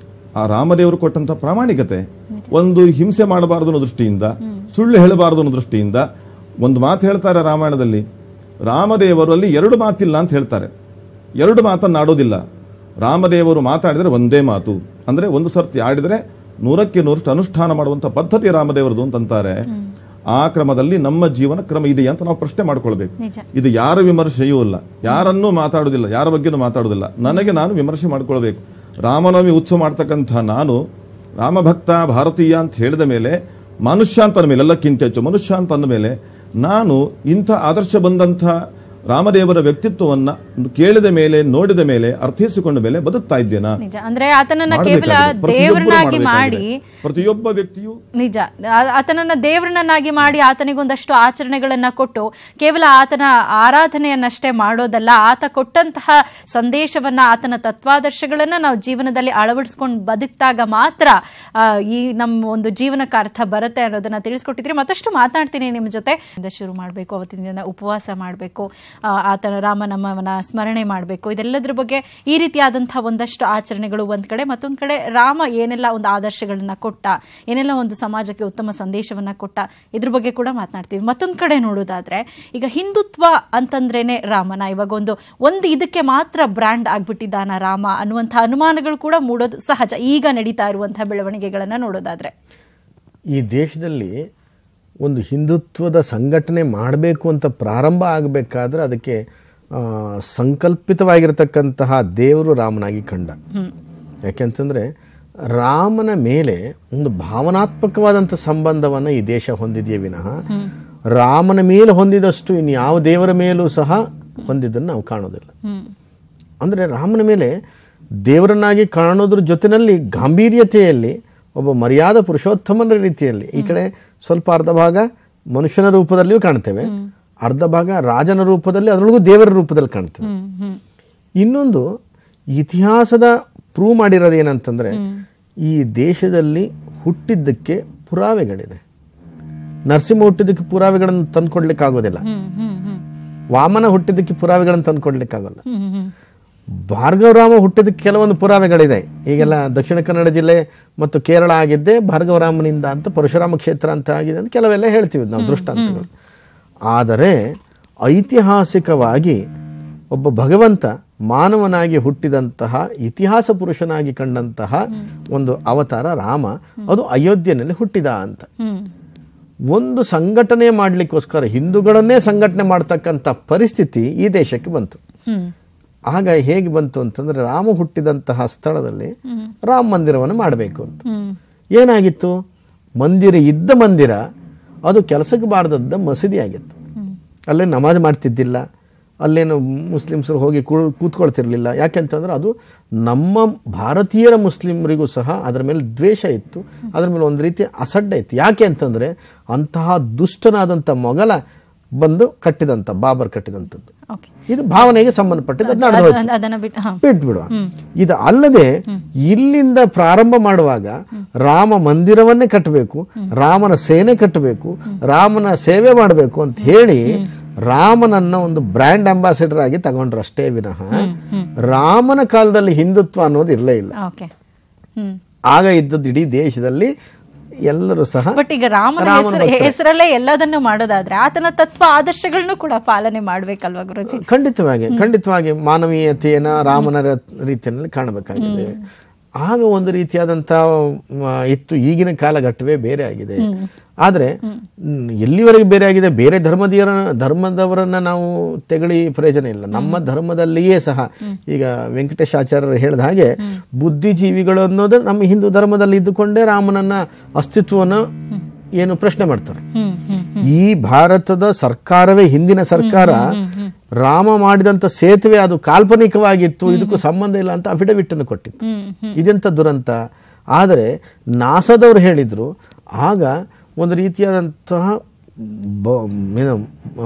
ಆ ರಾಮದೇವರು ಕೊಟ್ಟಂತ ಪ್ರಾಮಾಣಿಕತೆ ಒಂದು ಹಿಂಸೆ ಮಾಡಬಾರದು ಅನ್ನೋ ದೃಷ್ಟಿಯಿಂದ ಸುಳ್ಳು ಹೇಳಬಾರದು ಅನ್ನೋ ದೃಷ್ಟಿಯಿಂದ ಒಂದು ಮಾತು ಹೇಳ್ತಾರೆ ರಾಮಾಯಣದಲ್ಲಿ ರಾಮದೇವರಲ್ಲಿ ಎರಡು ಮಾತಿಲ್ಲ ಅಂತ ಹೇಳ್ತಾರೆ ಎರಡು ಮಾತನ್ನ ಆಡೋದಿಲ್ಲ ರಾಮದೇವರು ಮಾತಾಡಿದರೆ ಒಂದೇ ಮಾತು ಅಂದ್ರೆ ಒಂದು ಸರ್ತಿ ಆಡಿದರೆ ನೂರಕ್ಕೆ ನೂರಷ್ಟು ಅನುಷ್ಠಾನ ಮಾಡುವಂತ ಪದ್ಧತಿ ರಾಮದೇವರದು ಅಂತಂತಾರೆ ಆ ಕ್ರಮದಲ್ಲಿ ನಮ್ಮ ಜೀವನ ಕ್ರಮ ಇದೆಯಾ ಅಂತ ನಾವು ಪ್ರಶ್ನೆ ಮಾಡ್ಕೊಳ್ಬೇಕು ನಿಜ ಇದು ಯಾರ ವಿಮರ್ಶೆಯೂ ಇಲ್ಲ ಯಾರನ್ನೂ ಮಾತಾಡುವುದಿಲ್ಲ ಯಾರ ಬಗ್ಗೆನೂ ಮಾತಾಡುವುದಿಲ್ಲ ನನಗೆ ನಾನು ವಿಮರ್ಶೆ ಮಾಡ್ಕೊಳ್ಬೇಕು ರಾಮನವಮಿ ಉತ್ಸವ ಮಾಡ್ತಕ್ಕಂಥ ನಾನು ರಾಮಭಕ್ತ ಭಾರತೀಯ ಅಂತ ಹೇಳಿದ ಮೇಲೆ ಮನುಷ್ಯ ಅಂತ ಅಂದ ಮೇಲೆ ಎಲ್ಲಕ್ಕಿಂತ ಹೆಚ್ಚು ಮನುಷ್ಯ ಅಂತ ಅಂದ ಮೇಲೆ ನಾನು ಇಂಥ ಆದರ್ಶ ಬಂದಂಥ ರಾಮದೇವರ ವ್ಯಕ್ತಿತ್ವವನ್ನ ಕೇಳಿದ ಮೇಲೆ ನೋಡಿದ ಮೇಲೆ ಅರ್ಥೈಸಿಕೊಂಡ ಮೇಲೆ ಬದುಕ್ತಾ ಇದ್ದೇನಾ ನಿಜ ಅಂದ್ರೆ ಆತನನ್ನ ಕೇವಲ ಮಾಡ್ಬೇಕಾಗಿದೆ. ಪ್ರತಿಯೊಬ್ಬರೂ ದೇವರನ್ನಾಗಿ ಮಾಡಿ ಮಾಡ್ಬೇಕಾಗಿದೆ. ಪ್ರತಿಯೊಬ್ಬ ವ್ಯಕ್ತಿಯು ನಿಜ ಆ- ಆತನನ್ನ ದೇವರನ್ನಾಗಿ ಮಾಡಿ ಆತನಿಗೊಂದಷ್ಟು ಆಚರಣೆಗಳನ್ನ ಕೊಟ್ಟು ಕೇವಲ ಆತನ ಆರಾಧನೆಯನ್ನಷ್ಟೇ ಮಾಡೋದಲ್ಲ ಆತ ಕೊಟ್ಟಂತಹ ಸಂದೇಶವನ್ನ ಆತನ ತತ್ವಾದರ್ಶಗಳನ್ನ ನಾವು ಜೀವನದಲ್ಲಿ ಅಳವಡಿಸ್ಕೊಂಡು ಬದುಕ್ತಾಗ ಮಾತ್ರ ಆ, ಈ ನಮ್ಮ ಒಂದು ಜೀವನಕ್ಕೆ ಅರ್ಥ ಬರುತ್ತೆ ಅನ್ನೋದನ್ನ ತಿಳಿಸ್ಕೊಟ್ಟಿದ್ರಿ ಮತ್ತಷ್ಟು ಮಾತನಾಡ್ತೀನಿ ನಿಮ್ಮ ಜೊತೆ ಇಂದ ಶುರು ಮಾಡಬೇಕು ಅವತ್ತಿನ ದಿನ ಉಪವಾಸ ಮಾಡಬೇಕು ಆತನ ರಾಮನಮ್ಮನ ಸ್ಮರಣೆ ಮಾಡಬೇಕು ಇದೆಲ್ಲದ್ರ ಬಗ್ಗೆ ಈ ರೀತಿಯಾದಂತಹ ಒಂದಷ್ಟು ಆಚರಣೆಗಳು ಒಂದ್ ಕಡೆ ಮತ್ತೊಂದ್ ಕಡೆ ರಾಮ ಏನೆಲ್ಲ ಒಂದು ಆದರ್ಶಗಳನ್ನ ಕೊಟ್ಟ ಏನೆಲ್ಲ ಒಂದು ಸಮಾಜಕ್ಕೆ ಉತ್ತಮ ಸಂದೇಶವನ್ನ ಕೊಟ್ಟ ಇದ್ರ ಬಗ್ಗೆ ಕೂಡ ಮಾತನಾಡ್ತೀವಿ ಮತ್ತೊಂದ್ ಕಡೆ ನೋಡೋದಾದ್ರೆ ಈಗ ಹಿಂದುತ್ವ ಅಂತಂದ್ರೇನೆ ರಾಮನ ಇವಾಗ ಒಂದು ಒಂದು ಇದಕ್ಕೆ ಮಾತ್ರ ಬ್ರ್ಯಾಂಡ್ ಆಗ್ಬಿಟ್ಟಿದ್ದಾನ ರಾಮ ಅನ್ನುವಂಥ ಅನುಮಾನಗಳು ಕೂಡ ಮೂಡೋದು ಸಹಜ ಈಗ ನಡೀತಾ ಇರುವಂತಹ ಬೆಳವಣಿಗೆಗಳನ್ನ ನೋಡೋದಾದ್ರೆ ಈ ದೇಶದಲ್ಲಿ ಒಂದು ಹಿಂದುತ್ವದ ಸಂಘಟನೆ ಮಾಡಬೇಕು ಅಂತ ಪ್ರಾರಂಭ ಆಗಬೇಕಾದ್ರೆ ಅದಕ್ಕೆ ಆ, ಸಂಕಲ್ಪಿತವಾಗಿರತಕ್ಕಂತಹ ದೇವರು ರಾಮನಾಗಿ ಕಂಡ ಯಾಕೆಂತಂದ್ರೆ ರಾಮನ ಮೇಲೆ ಒಂದು ಭಾವನಾತ್ಮಕವಾದಂಥ ಸಂಬಂಧವನ್ನು ಈ ದೇಶ ಹೊಂದಿದೆಯೇ ವಿನಃ ರಾಮನ ಮೇಲೆ ಹೊಂದಿದಷ್ಟು ಇನ್ನು ಯಾವ ದೇವರ ಮೇಲೂ ಸಹ ಹೊಂದಿದ್ದನ್ನು ನಾವು ಕಾಣೋದಿಲ್ಲ ಹ್ಮ್ ಅಂದರೆ ರಾಮನ ಮೇಲೆ ದೇವರನ್ನಾಗಿ ಕಾಣೋದ್ರ ಜೊತೆಯಲ್ಲಿ ಗಾಂಭೀರ್ಯತೆಯಲ್ಲಿ ಒಬ್ಬ ಮರ್ಯಾದ ಪುರುಷೋತ್ತಮನ ರೀತಿಯಲ್ಲಿ ಈ ಕಡೆ ಸ್ವಲ್ಪ ಅರ್ಧ ಭಾಗ ಮನುಷ್ಯನ ರೂಪದಲ್ಲಿಯೂ ಕಾಣ್ತೇವೆ ಅರ್ಧ ಭಾಗ ರಾಜನ ರೂಪದಲ್ಲಿ ಅದರೊಳಗೂ ದೇವರ ರೂಪದಲ್ಲಿ ಕಾಣ್ತೇವೆ ಹ್ಮ್ ಹ್ಮ್ ಇನ್ನೊಂದು ಇತಿಹಾಸದ ಪ್ರೂವ್ ಮಾಡಿರೋದು ಏನಂತಂದ್ರೆ ಈ ದೇಶದಲ್ಲಿ ಹುಟ್ಟಿದ್ದಕ್ಕೆ ಪುರಾವೆಗಳಿದೆ ನರಸಿಂಹ ಹುಟ್ಟಿದ್ದಕ್ಕೆ ಪುರಾವೆಗಳನ್ನು ತಂದ್ಕೊಡ್ಲಿಕ್ಕೆ ಆಗೋದಿಲ್ಲ ಹ್ಮ್ ಹ್ಮ್ ಹ್ಮ್ ವಾಮನ ಹುಟ್ಟಿದ್ದಕ್ಕೆ ಪುರಾವೆಗಳನ್ನು ತಂದ್ಕೊಡ್ಲಿಕ್ಕಾಗಲ್ಲ ಹ್ಮ್ ಹ್ಮ್ ಭಾರ್ಗವರಾಮ ಹುಟ್ಟಿದಕ್ಕೆ ಕೆಲವೊಂದು ಪುರಾವೆಗಳಿದೆ ಈಗೆಲ್ಲ ದಕ್ಷಿಣ ಕನ್ನಡ ಜಿಲ್ಲೆ ಮತ್ತು ಕೇರಳ ಆಗಿದ್ದೆ ಭಾರ್ಗವರಾಮನಿಂದ ಅಂತ ಪರಶುರಾಮ ಕ್ಷೇತ್ರ ಅಂತ ಆಗಿದೆ ಅಂತ ಕೆಲವೆಲ್ಲ ಹೇಳ್ತೀವಿ ನಾವು ದೃಷ್ಟಾಂತಗಳು ಆದರೆ ಐತಿಹಾಸಿಕವಾಗಿ ಒಬ್ಬ ಭಗವಂತ ಮಾನವನಾಗಿ ಹುಟ್ಟಿದಂತಹ ಇತಿಹಾಸ ಪುರುಷನಾಗಿ ಕಂಡಂತಹ ಒಂದು ಅವತಾರ ರಾಮ ಅದು ಅಯೋಧ್ಯೆಯಲ್ಲಿ ಹುಟ್ಟಿದ ಅಂತ ಹ್ಮ್ ಒಂದು ಸಂಘಟನೆ ಮಾಡಲಿಕ್ಕೋಸ್ಕರ ಹಿಂದೂಗಳನ್ನೇ ಸಂಘಟನೆ ಮಾಡ್ತಕ್ಕಂಥ ಪರಿಸ್ಥಿತಿ ಈ ದೇಶಕ್ಕೆ ಬಂತು ಹ್ಮ್ ಆಗ ಹೇಗೆ ಬಂತು ಅಂತಂದ್ರೆ ರಾಮ ಹುಟ್ಟಿದಂತಹ ಸ್ಥಳದಲ್ಲಿ ರಾಮ ಮಂದಿರವನ್ನು ಮಾಡಬೇಕು ಅಂತ ಹ್ಮ್ ಏನಾಗಿತ್ತು ಮಂದಿರ ಇದ್ದ ಮಂದಿರ ಅದು ಕೆಲಸಕ್ಕೆ ಬಾರದದ್ದ ಮಸೀದಿ ಆಗಿತ್ತು ಅಲ್ಲೇ ನಮಾಜ್ ಮಾಡ್ತಿದ್ದಿಲ್ಲ ಅಲ್ಲೇನು ಮುಸ್ಲಿಮ್ಸರು ಹೋಗಿ ಕೂ- ಕೂತ್ಕೊಳ್ತಿರ್ಲಿಲ್ಲ ಯಾಕೆಂತಂದ್ರೆ ಅದು ನಮ್ಮ ಭಾರತೀಯರ ಮುಸ್ಲಿಮರಿಗೂ ಸಹ ಅದರ ಮೇಲೆ ದ್ವೇಷ ಇತ್ತು ಅದರ ಮೇಲೆ ಒಂದು ರೀತಿ ಅಸಡ್ಡೆ ಇತ್ತು ಯಾಕೆ ಅಂತಂದ್ರೆ ಅಂತಹ ದುಷ್ಟನಾದಂಥ ಮೊಘಲ ಬಂದು ಕಟ್ಟಿದಂಥ ಬಾಬರ್ ಕಟ್ಟಿದಂಥದ್ದು ಓಕೆ ಇದು ಭಾವನೆಗೆ ಸಂಬಂಧಪಟ್ಟಿದ್ದು ಅದು ನಡೆದು ಹೋಯ್ತು. ಅದನ್ನ ಬಿಟ್ಟು ಹಾ ಬಿಟ್ಬಿಡುವ ಇದು ಅಲ್ಲದೆ ಇಲ್ಲಿಂದ ಪ್ರಾರಂಭ ಮಾಡುವಾಗ ರಾಮ ಮಂದಿರವನ್ನೇ ಕಟ್ಟಬೇಕು ರಾಮನ ಸೇನೆ ಕಟ್ಟಬೇಕು ರಾಮನ ಸೇವೆ ಮಾಡಬೇಕು ಅಂತ ಹೇಳಿ ರಾಮನನ್ನ ಒಂದು ಬ್ರ್ಯಾಂಡ್ ಅಂಬಾಸಿಡರ್ ಆಗಿ ತಗೊಂಡ್ರು ಅಷ್ಟೇ ವಿನಃ ರಾಮನ ಕಾಲದಲ್ಲಿ ಹಿಂದುತ್ವ ಅನ್ನೋದು ಇರಲೇ ಇಲ್ಲ ಓಕೆ ಹ್ಮ್ ಆಗ ಇದ್ದದ್ದು ಇಡೀ ದೇಶದಲ್ಲಿ ಎಲ್ಲರೂ ಸಹ ಬಟ್ ಈಗ ರಾಮನ ರಾಮನ ಹೆಸರು ಹೆಸರಲ್ಲೇ ಎಲ್ಲದನ್ನು ಮಾಡೋದಾದ್ರೆ ಆತನ ತತ್ವ ಆದರ್ಶಗಳನ್ನು ಕೂಡ ಪಾಲನೆ ಮಾಡ್ಬೇಕಲ್ವಾ ಗುರುಜಿ ಖಂಡಿತವಾಗಿ ಖಂಡಿತವಾಗಿ ಮಾನವೀಯತೆಯನ್ನ ರಾಮನ ರ- ರೀತಿಯಲ್ಲಿ ಕಾಣಬೇಕಾಗಿದೆ ಆಗ ಒಂದು ರೀತಿಯಾದಂತ ಮ, ಇತ್ತು ಈಗಿನ ಕಾಲಘಟ್ಟವೇ ಬೇರೆ ಆಗಿದೆ ಆದ್ರೆ ಮ್, ಎಲ್ಲಿವರೆಗೆ ಬೇರೆ ಆಗಿದೆ ಬೇರೆ ಧರ್ಮದೀಯರ ಧರ್ಮದವರನ್ನ ನಾವು ತೆಗಳಿ ಪ್ರಯೋಜನ ಇಲ್ಲ ನಮ್ಮ ಧರ್ಮದಲ್ಲಿಯೇ ಸಹ ಈಗ ವೆಂಕಟೇಶಾಚಾರ್ಯರು ಹೇಳಿದ ಹಾಗೆ ಬುದ್ಧಿಜೀವಿಗಳು ಅನ್ನೋದು ನಮ್ಮ ಹಿಂದೂ ಧರ್ಮದಲ್ಲಿ ಇದ್ದುಕೊಂಡೇ ರಾಮನನ್ನ ಅಸ್ತಿತ್ವವನ್ನು ಏನು ಪ್ರಶ್ನೆ ಮಾಡ್ತಾರೆ ಹ್ಮ್ ಹ್ಮ್ ಈ ಭಾರತದ ಸರ್ಕಾರವೇ ಹಿಂದಿನ ಸರ್ಕಾರ ರಾಮ ಮಾಡಿದಂತ ಸೇತುವೆ ಅದು ಕಾಲ್ಪನಿಕವಾಗಿತ್ತು ಇದಕ್ಕೂ ಸಂಬಂಧ ಇಲ್ಲ ಅಂತ ಅಫಿಡವಿಟ್ ಅನ್ನು ಕೊಟ್ಟಿತ್ತು ಹ್ಮ್ ಇದೆಂತ ದುರಂತ ಆದರೆ ನಾಸದವ್ರು ಹೇಳಿದ್ರು ಆಗ ಒಂದು ರೀತಿಯಾದಂತಹ ಬ- ಏನು,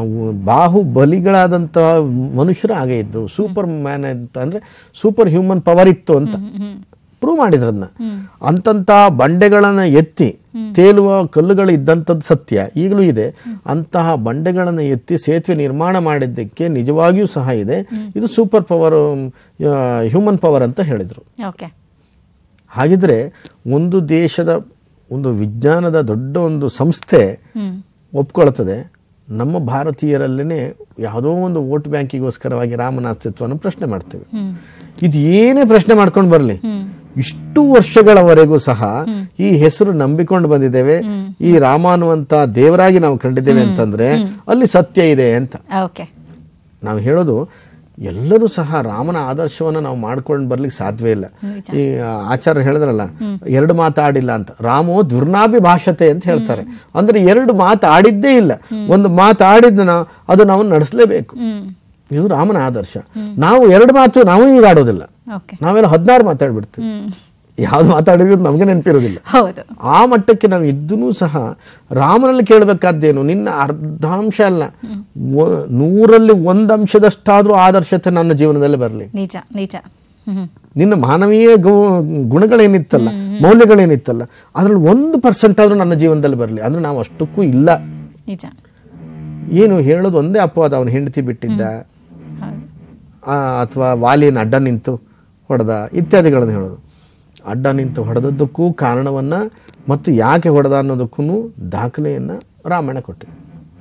ಬಾಹುಬಲಿಗಳಾದಂತಹ ಮನುಷ್ಯರು ಹಾಗೆ ಇದ್ರು ಸೂಪರ್ ಮ್ಯಾನ್ ಅಂತ ಅಂದ್ರೆ ಸೂಪರ್ ಹ್ಯೂಮನ್ ಪವರ್ ಇತ್ತು ಅಂತ ಪ್ರೂವ್ ಮಾಡಿದ್ರನ್ನ ಅಂತಂತ ಬಂಡೆಗಳನ್ನ ಎತ್ತಿ ತೇಲುವ ಕಲ್ಲುಗಳು ಇದ್ದಂಥದ್ದು ಸತ್ಯ ಈಗಲೂ ಇದೆ ಅಂತಹ ಬಂಡೆಗಳನ್ನು ಎತ್ತಿ ಸೇತುವೆ ನಿರ್ಮಾಣ ಮಾಡಿದ್ದಕ್ಕೆ ನಿಜವಾಗಿಯೂ ಸಹ ಇದೆ ಇದು ಸೂಪರ್ ಪವರ್ ಹ್ಯೂಮನ್ ಪವರ್ ಅಂತ ಹೇಳಿದ್ರು ಓಕೆ ಹಾಗಿದ್ರೆ ಒಂದು ದೇಶದ ಒಂದು ವಿಜ್ಞಾನದ ದೊಡ್ಡ ಒಂದು ಸಂಸ್ಥೆ ಹ್ಮ್ ಒಪ್ಕೊಳ್ತದೆ ನಮ್ಮ ಭಾರತೀಯರಲ್ಲೇನೆ ಯಾವುದೋ ಒಂದು ವೋಟ್ ಬ್ಯಾಂಕಿಗೋಸ್ಕರವಾಗಿ ರಾಮನ ಅಸ್ತಿತ್ವವನ್ನು ಪ್ರಶ್ನೆ ಮಾಡ್ತೇವೆ ಹ್ಮ್ ಇದು ಏನೇ ಪ್ರಶ್ನೆ ಮಾಡ್ಕೊಂಡು ಬರಲಿ ಇಷ್ಟು ವರ್ಷಗಳವರೆಗೂ ಸಹ ಈ ಹೆಸರು ನಂಬಿಕೊಂಡು ಬಂದಿದ್ದೇವೆ ಈ ರಾಮ ಅನ್ನುವಂತ ದೇವರಾಗಿ ನಾವು ಕಂಡಿದ್ದೇವೆ ಅಂತಂದ್ರೆ ಅಲ್ಲಿ ಸತ್ಯ ಇದೆ ಅಂತ ಓಕೆ ನಾವು ಹೇಳೋದು ಎಲ್ಲರೂ ಸಹ ರಾಮನ ಆದರ್ಶವನ್ನು ನಾವು ಮಾಡ್ಕೊಂಡು ಬರ್ಲಿಕ್ಕೆ ಸಾಧ್ಯವೇ ಇಲ್ಲ ಈ ಆಚಾರ್ಯ ಹೇಳಿದ್ರಲ್ಲ ಎರಡು ಮಾತಾಡಿಲ್ಲ ಅಂತ ರಾಮೋ ದುರ್ನಾಭಿ ಭಾಷತೆ ಅಂತ ಹೇಳ್ತಾರೆ ಅಂದ್ರೆ ಎರಡು ಮಾತಾಡಿದ್ದೇ ಇಲ್ಲ ಒಂದು ಮಾತಾಡಿದ್ನ ಅದು ನಾವು ನಡೆಸಲೇಬೇಕು ಹ್ಮ್ ಇದು ರಾಮನ ಆದರ್ಶ ನಾವು ಎರಡು ಮಾತು ನಾವು ಈಗ ಆಡೋದಿಲ್ಲ ಓಕೆ ನಾವೆಲ್ಲ ಹದಿನಾರು ಮಾತಾಡ್ಬಿಡ್ತೀವಿ ಹ್ಮ್ ಯಾವ್ದು ಮಾತಾಡಿದ್ರು ನಮಗೆ ನೆನಪಿರೋದಿಲ್ಲ ಹೌದು ಆ ಮಟ್ಟಕ್ಕೆ ನಾವು ಇದ್ದೂ ಸಹ ರಾಮನಲ್ಲಿ ಕೇಳಬೇಕಾದ್ದೇನು ನಿನ್ನ ಅರ್ಧಾಂಶ ಅಲ್ಲ ಒ- ನೂರಲ್ಲಿ ಒಂದು ಅಂಶದಷ್ಟಾದ್ರೂ ಆದರ್ಶತೆ ನನ್ನ ಜೀವನದಲ್ಲಿ ಬರಲಿ ನಿಜ ನಿಜ ಹ್ಮ್ ನಿನ್ನ ಮಾನವೀಯ ಗು- ಗುಣಗಳೇನಿತ್ತಲ್ಲ ಮೌಲ್ಯಗಳೇನಿತ್ತಲ್ಲ ಅದ್ರಲ್ಲಿ ಒಂದು ಪರ್ಸೆಂಟ್ ಆದ್ರೂ ನನ್ನ ಜೀವನದಲ್ಲಿ ಬರಲಿ ಅಂದ್ರೆ ನಾವು ಅಷ್ಟಕ್ಕೂ ಇಲ್ಲ ನಿಜ ಏನು ಹೇಳೋದು ಒಂದೇ ಅಪವಾದ ಅವನು ಹೆಂಡತಿ ಬಿಟ್ಟಿದ್ದ ಹೌದು ಅಥವಾ ವಾಲಿನ ಅಡ್ಡ ನಿಂತು ಹೊಡೆದ ಇತ್ಯಾದಿಗಳನ್ನು ಹೇಳೋದು ಅಡ್ಡ ನಿಂತು ಹೊಡೆದದ್ದಕ್ಕೂ ಕಾರಣವನ್ನ ಮತ್ತು ಯಾಕೆ ಹೊಡೆದ ಅನ್ನೋದಕ್ಕೂ ದಾಖಲೆಯನ್ನ ರಾಮಾಯಣ ಕೊಟ್ಟಿದೆ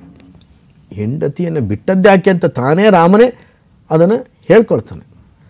ಹೆಂಡತಿಯನ್ನು ಬಿಟ್ಟದ್ದು ಯಾಕೆ ಅಂತ ತಾನೇ ರಾಮನೇ ಅದನ್ನು ಹೇಳ್ಕೊಳ್ತಾನೆ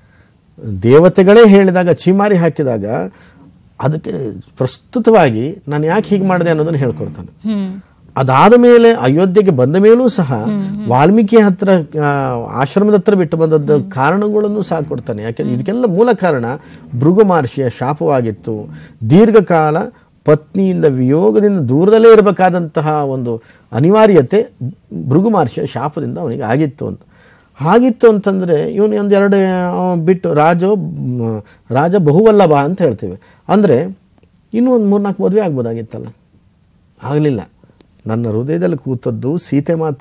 ದೇವತೆಗಳೇ ಹೇಳಿದಾಗ ಚೀಮಾರಿ ಹಾಕಿದಾಗ ಅದಕ್ಕೆ ಪ್ರಸ್ತುತವಾಗಿ ನಾನು ಯಾಕೆ ಹೀಗೆ ಮಾಡಿದೆ ಅನ್ನೋದನ್ನು ಹೇಳ್ಕೊಡ್ತಾನೆ ಹ್ಮ್ ಅದಾದ ಮೇಲೆ ಅಯೋಧ್ಯೆಗೆ ಬಂದ ಮೇಲೂ ಸಹ ವಾಲ್ಮೀಕಿ ಹತ್ರ ಆ, ಆಶ್ರಮದ ಹತ್ರ ಬಿಟ್ಟು ಬಂದದ್ದು ಕಾರಣಗಳನ್ನು ಸಹ ಕೊಡ್ತಾನೆ ಯಾಕೆ ಇದಕ್ಕೆಲ್ಲ ಮೂಲ ಕಾರಣ ಭೃಗು ಮಹರ್ಷಿಯ ಶಾಪವಾಗಿತ್ತು ದೀರ್ಘಕಾಲ ಪತ್ನಿಯಿಂದ ವಿಯೋಗದಿಂದ ದೂರದಲ್ಲೇ ಇರಬೇಕಾದಂತಹ ಒಂದು ಅನಿವಾರ್ಯತೆ ಭೃಗು ಮಹರ್ಷಿಯ ಶಾಪದಿಂದ ಅವನಿಗೆ ಆಗಿತ್ತು ಅಂತ ಹಾಗಿತ್ತು ಅಂತಂದ್ರೆ ಇವನು ಒಂದೆರಡು ಆ, ಬಿಟ್ಟು ರಾಜೋ ಮ್, ರಾಜ ಬಹುವಲ್ಲಭ ಅಂತ ಹೇಳ್ತೇವೆ ಅಂದ್ರೆ ಇನ್ನೂ ಒಂದು ಮೂರ್ನಾಲ್ಕು ಮದುವೆ ಆಗ್ಬೋದಾಗಿತ್ತಲ್ಲ ಆಗಲಿಲ್ಲ ನನ್ನ ಹೃದಯದಲ್ಲಿ ಕೂತದ್ದು ಸೀತೆ ಮಾತ್ರ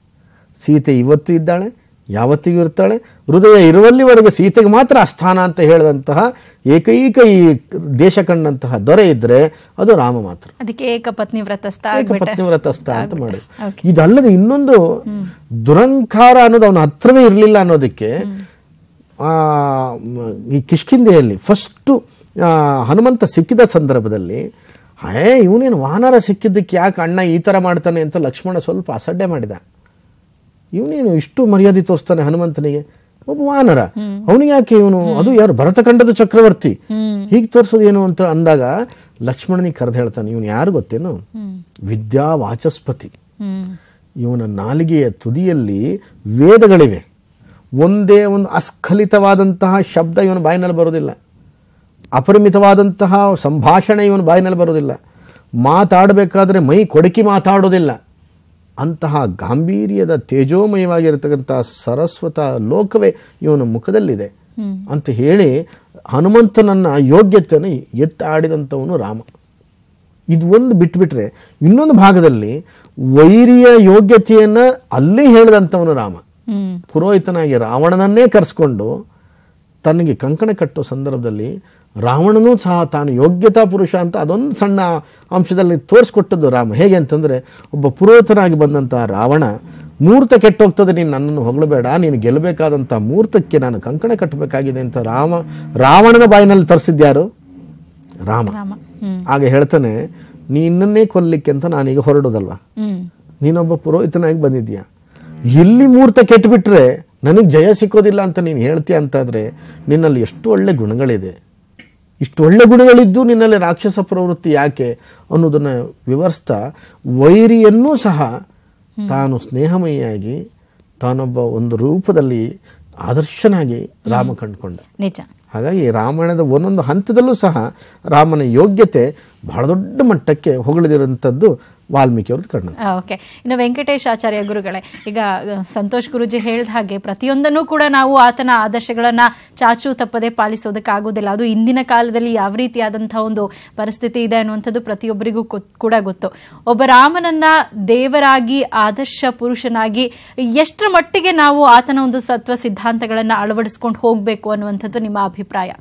ಸೀತೆ ಇವತ್ತು ಇದ್ದಾಳೆ ಯಾವತ್ತಿಗೂ ಇರ್ತಾಳೆ ಹೃದಯ ಇರುವಲ್ಲಿವರೆಗೆ ಸೀತೆಗೆ ಮಾತ್ರ ಅಸ್ಥಾನ ಅಂತ ಹೇಳಿದಂತಹ ಏಕೈಕ ಈ ದೇಶ ಕಂಡಂತಹ ದೊರೆ ಇದ್ರೆ ಅದು ರಾಮ ಮಾತ್ರ ಅದಕ್ಕೆ ಏಕಪತ್ನಿ ವ್ರತಸ್ಥ ಏಕ ಆಗ್ಬಿಟ್ಟೆ ಪತ್ನಿವ್ರತಸ್ಥ ಅಂತ ಮಾಡಿ Okay. ಇದಲ್ಲದೆ ಇನ್ನೊಂದು ದುರಂಕಾರ ಅನ್ನೋದು ಅವನ ಹತ್ರವೇ ಇರಲಿಲ್ಲ ಅನ್ನೋದಕ್ಕೆ ಆ ಮ- ಈ ಕಿಷ್ಕಿಂದೆಯಲ್ಲಿ ಫಸ್ಟು ಹನುಮಂತ ಸಿಕ್ಕಿದ ಸಂದರ್ಭದಲ್ಲಿ ಹೇ ಇವನೇನು ವಾನರ ಸಿಕ್ಕಿದ್ದಕ್ಕೆ ಯಾಕೆ ಅಣ್ಣ ಈ ಥರ ಮಾಡ್ತಾನೆ ಅಂತ ಲಕ್ಷ್ಮಣ ಸ್ವಲ್ಪ ಅಸಡ್ಡೆ ಮಾಡಿದ ಇವನೇನು ಇಷ್ಟು ಮರ್ಯಾದೆ ತೋರಿಸ್ತಾನೆ ಹನುಮಂತನಿಗೆ ಒಬ್ಬ ವಾನರ ಅವನಿಗೆ ಯಾಕೆ ಇವನು ಅದು ಯಾರು ಭರತಖಂಡದ ಚಕ್ರವರ್ತಿ ಹೀಗೆ ತೋರಿಸೋದು ಏನು ಅಂತ ಅಂದಾಗ ಲಕ್ಷ್ಮಣನಿಗೆ ಕರೆದು ಹೇಳ್ತಾನೆ ಇವನು ಯಾರು ಗೊತ್ತೇನು ವಿದ್ಯಾ ವಾಚಸ್ಪತಿ ಹ್ಮ್ ಇವನ ನಾಲಿಗೆಯ ತುದಿಯಲ್ಲಿ ವೇದಗಳಿವೆ ಒಂದೇ ಒಂದು ಅಸ್ಖಲಿತವಾದಂತಹ ಶಬ್ದ ಇವನ ಬಾಯಿನಲ್ಲಿ ಬರೋದಿಲ್ಲ ಅಪರಿಮಿತವಾದಂತಹ ಸಂಭಾಷಣೆ ಇವನ ಬಾಯಿನಲ್ಲಿ ಬರೋದಿಲ್ಲ ಮಾತಾಡಬೇಕಾದ್ರೆ ಮೈ ಕೊಡಕಿ ಮಾತಾಡೋದಿಲ್ಲ ಅಂತಹ ಗಾಂಭೀರ್ಯದ ತೇಜೋಮಯವಾಗಿರತಕ್ಕಂತಹ ಸರಸ್ವತ ಲೋಕವೇ ಇವನ ಮುಖದಲ್ಲಿದೆ ಅಂತ ಹೇಳಿ ಹನುಮಂತನನ್ನ ಯೋಗ್ಯತೆಯನ್ನು ಎತ್ತಾಡಿದಂಥವನು ರಾಮ ಇದು ಒಂದು ಬಿಟ್ಬಿಟ್ರೆ ಇನ್ನೊಂದು ಭಾಗದಲ್ಲಿ ವೈರಿಯ ಯೋಗ್ಯತೆಯನ್ನ ಅಲ್ಲೇ ಹೇಳಿದಂಥವನು ರಾಮ ಹ್ಮ್ ಪುರೋಹಿತನಾಗಿ ರಾವಣನನ್ನೇ ಕರೆಸ್ಕೊಂಡು ತನಗೆ ಕಂಕಣ ಕಟ್ಟೋ ಸಂದರ್ಭದಲ್ಲಿ ರಾವಣನೂ ಸಹ ತಾನು ಯೋಗ್ಯತಾ ಪುರುಷ ಅಂತ ಅದೊಂದು ಸಣ್ಣ ಅಂಶದಲ್ಲಿ ತೋರಿಸ್ಕೊಟ್ಟದ್ದು ರಾಮ ಹೇಗೆ ಅಂತಂದ್ರೆ ಒಬ್ಬ ಪುರೋಹಿತನಾಗಿ ಬಂದಂತಹ ರಾವಣ ಮೂರ್ತ ಕೆಟ್ಟೋಗ್ತದೆ ನೀನು ನನ್ನನ್ನು ಹೊಗಳಬೇಡ ನೀನು ಗೆಲ್ಲಬೇಕಾದಂತಹ ಮೂರ್ತಕ್ಕೆ ನಾನು ಕಂಕಣ ಕಟ್ಟಬೇಕಾಗಿದೆ ಅಂತ ರಾಮ ರಾವಣನ ಬಾಯಿನಲ್ಲಿ ತರಿಸಿದ್ಯಾರು ರಾಮ ರಾಮ ಹ್ಮ್ ಆಗ ಹೇಳ್ತಾನೆ ನಿನ್ನನ್ನೇ ಕೊಲ್ಲಿಕ್ಕೆ ಅಂತ ನಾನೀಗ ಹೊರಡೋದಲ್ವಾ ಹ್ಮ್ ನೀನೊಬ್ಬ ಪುರೋಹಿತನಾಗಿ ಬಂದಿದ್ಯಾ ಎಲ್ಲಿ ಮುಹೂರ್ತ ಕೆಟ್ಟಬಿಟ್ರೆ ನನಗೆ ಜಯ ಸಿಕ್ಕೋದಿಲ್ಲ ಅಂತ ನೀನು ಹೇಳ್ತೀಯ ಅಂತಾದ್ರೆ ನಿನ್ನಲ್ಲಿ ಎಷ್ಟು ಒಳ್ಳೆ ಗುಣಗಳಿದೆ ಇಷ್ಟು ಒಳ್ಳೆ ಗುಣಗಳಿದ್ದು ನಿನ್ನಲ್ಲಿ ರಾಕ್ಷಸ ಪ್ರವೃತ್ತಿ ಯಾಕೆ ಅನ್ನೋದನ್ನ ವಿವರಿಸ್ತಾ ವೈರಿಯನ್ನೂ ಸಹ ತಾನು ಸ್ನೇಹಮಯಿಯಾಗಿ ತಾನೊಬ್ಬ ಒಂದು ರೂಪದಲ್ಲಿ ಆದರ್ಶನಾಗಿ ರಾಮ ಕಂಡುಕೊಂಡ ನಿಜ ಹಾಗಾಗಿ ರಾಮಾಯಣದ ಒಂದೊಂದು ಹಂತದಲ್ಲೂ ಸಹ ರಾಮನ ಯೋಗ್ಯತೆ ಬಹಳ ದೊಡ್ಡ ಮಟ್ಟಕ್ಕೆ ಹೊಗಳಿದಿರುವಂಥದ್ದು ವಾಲ್ಮೀಕಿಯವ್ರದ್ದು ಕಣ್ಣು ಆ, ಓಕೆ ಇನ್ನು ವೆಂಕಟೇಶ್ ಆಚಾರ್ಯ ಗುರುಗಳೇ ಈಗ ಆ, ಸಂತೋಷ್ ಗುರುಜಿ ಹೇಳಿದ ಹಾಗೆ ಪ್ರತಿಯೊಂದನ್ನು ಕೂಡ ನಾವು ಆತನ ಆದರ್ಶಗಳನ್ನ ಚಾಚು ತಪ್ಪದೆ ಪಾಲಿಸೋದಕ್ಕಾಗೋದಿಲ್ಲ ಅದು ಇಂದಿನ ಕಾಲದಲ್ಲಿ ಯಾವ ರೀತಿಯಾದಂತಹ ಒಂದು ಪರಿಸ್ಥಿತಿ ಇದೆ ಅನ್ನುವಂಥದ್ದು ಪ್ರತಿಯೊಬ್ಬರಿಗೂ ಗೊತ್- ಕೂಡ ಗೊತ್ತು ಒಬ್ಬ ರಾಮನನ್ನ ದೇವರಾಗಿ ಆದರ್ಶ ಪುರುಷನಾಗಿ ಎಷ್ಟರ ಮಟ್ಟಿಗೆ ನಾವು ಆತನ ಒಂದು ಸತ್ವ ಸಿದ್ಧಾಂತಗಳನ್ನ ಅಳವಡಿಸ್ಕೊಂಡು ಹೋಗಬೇಕು ಅನ್ನುವಂಥದ್ದು ನಿಮ್ಮ ಅಭಿಪ್ರಾಯ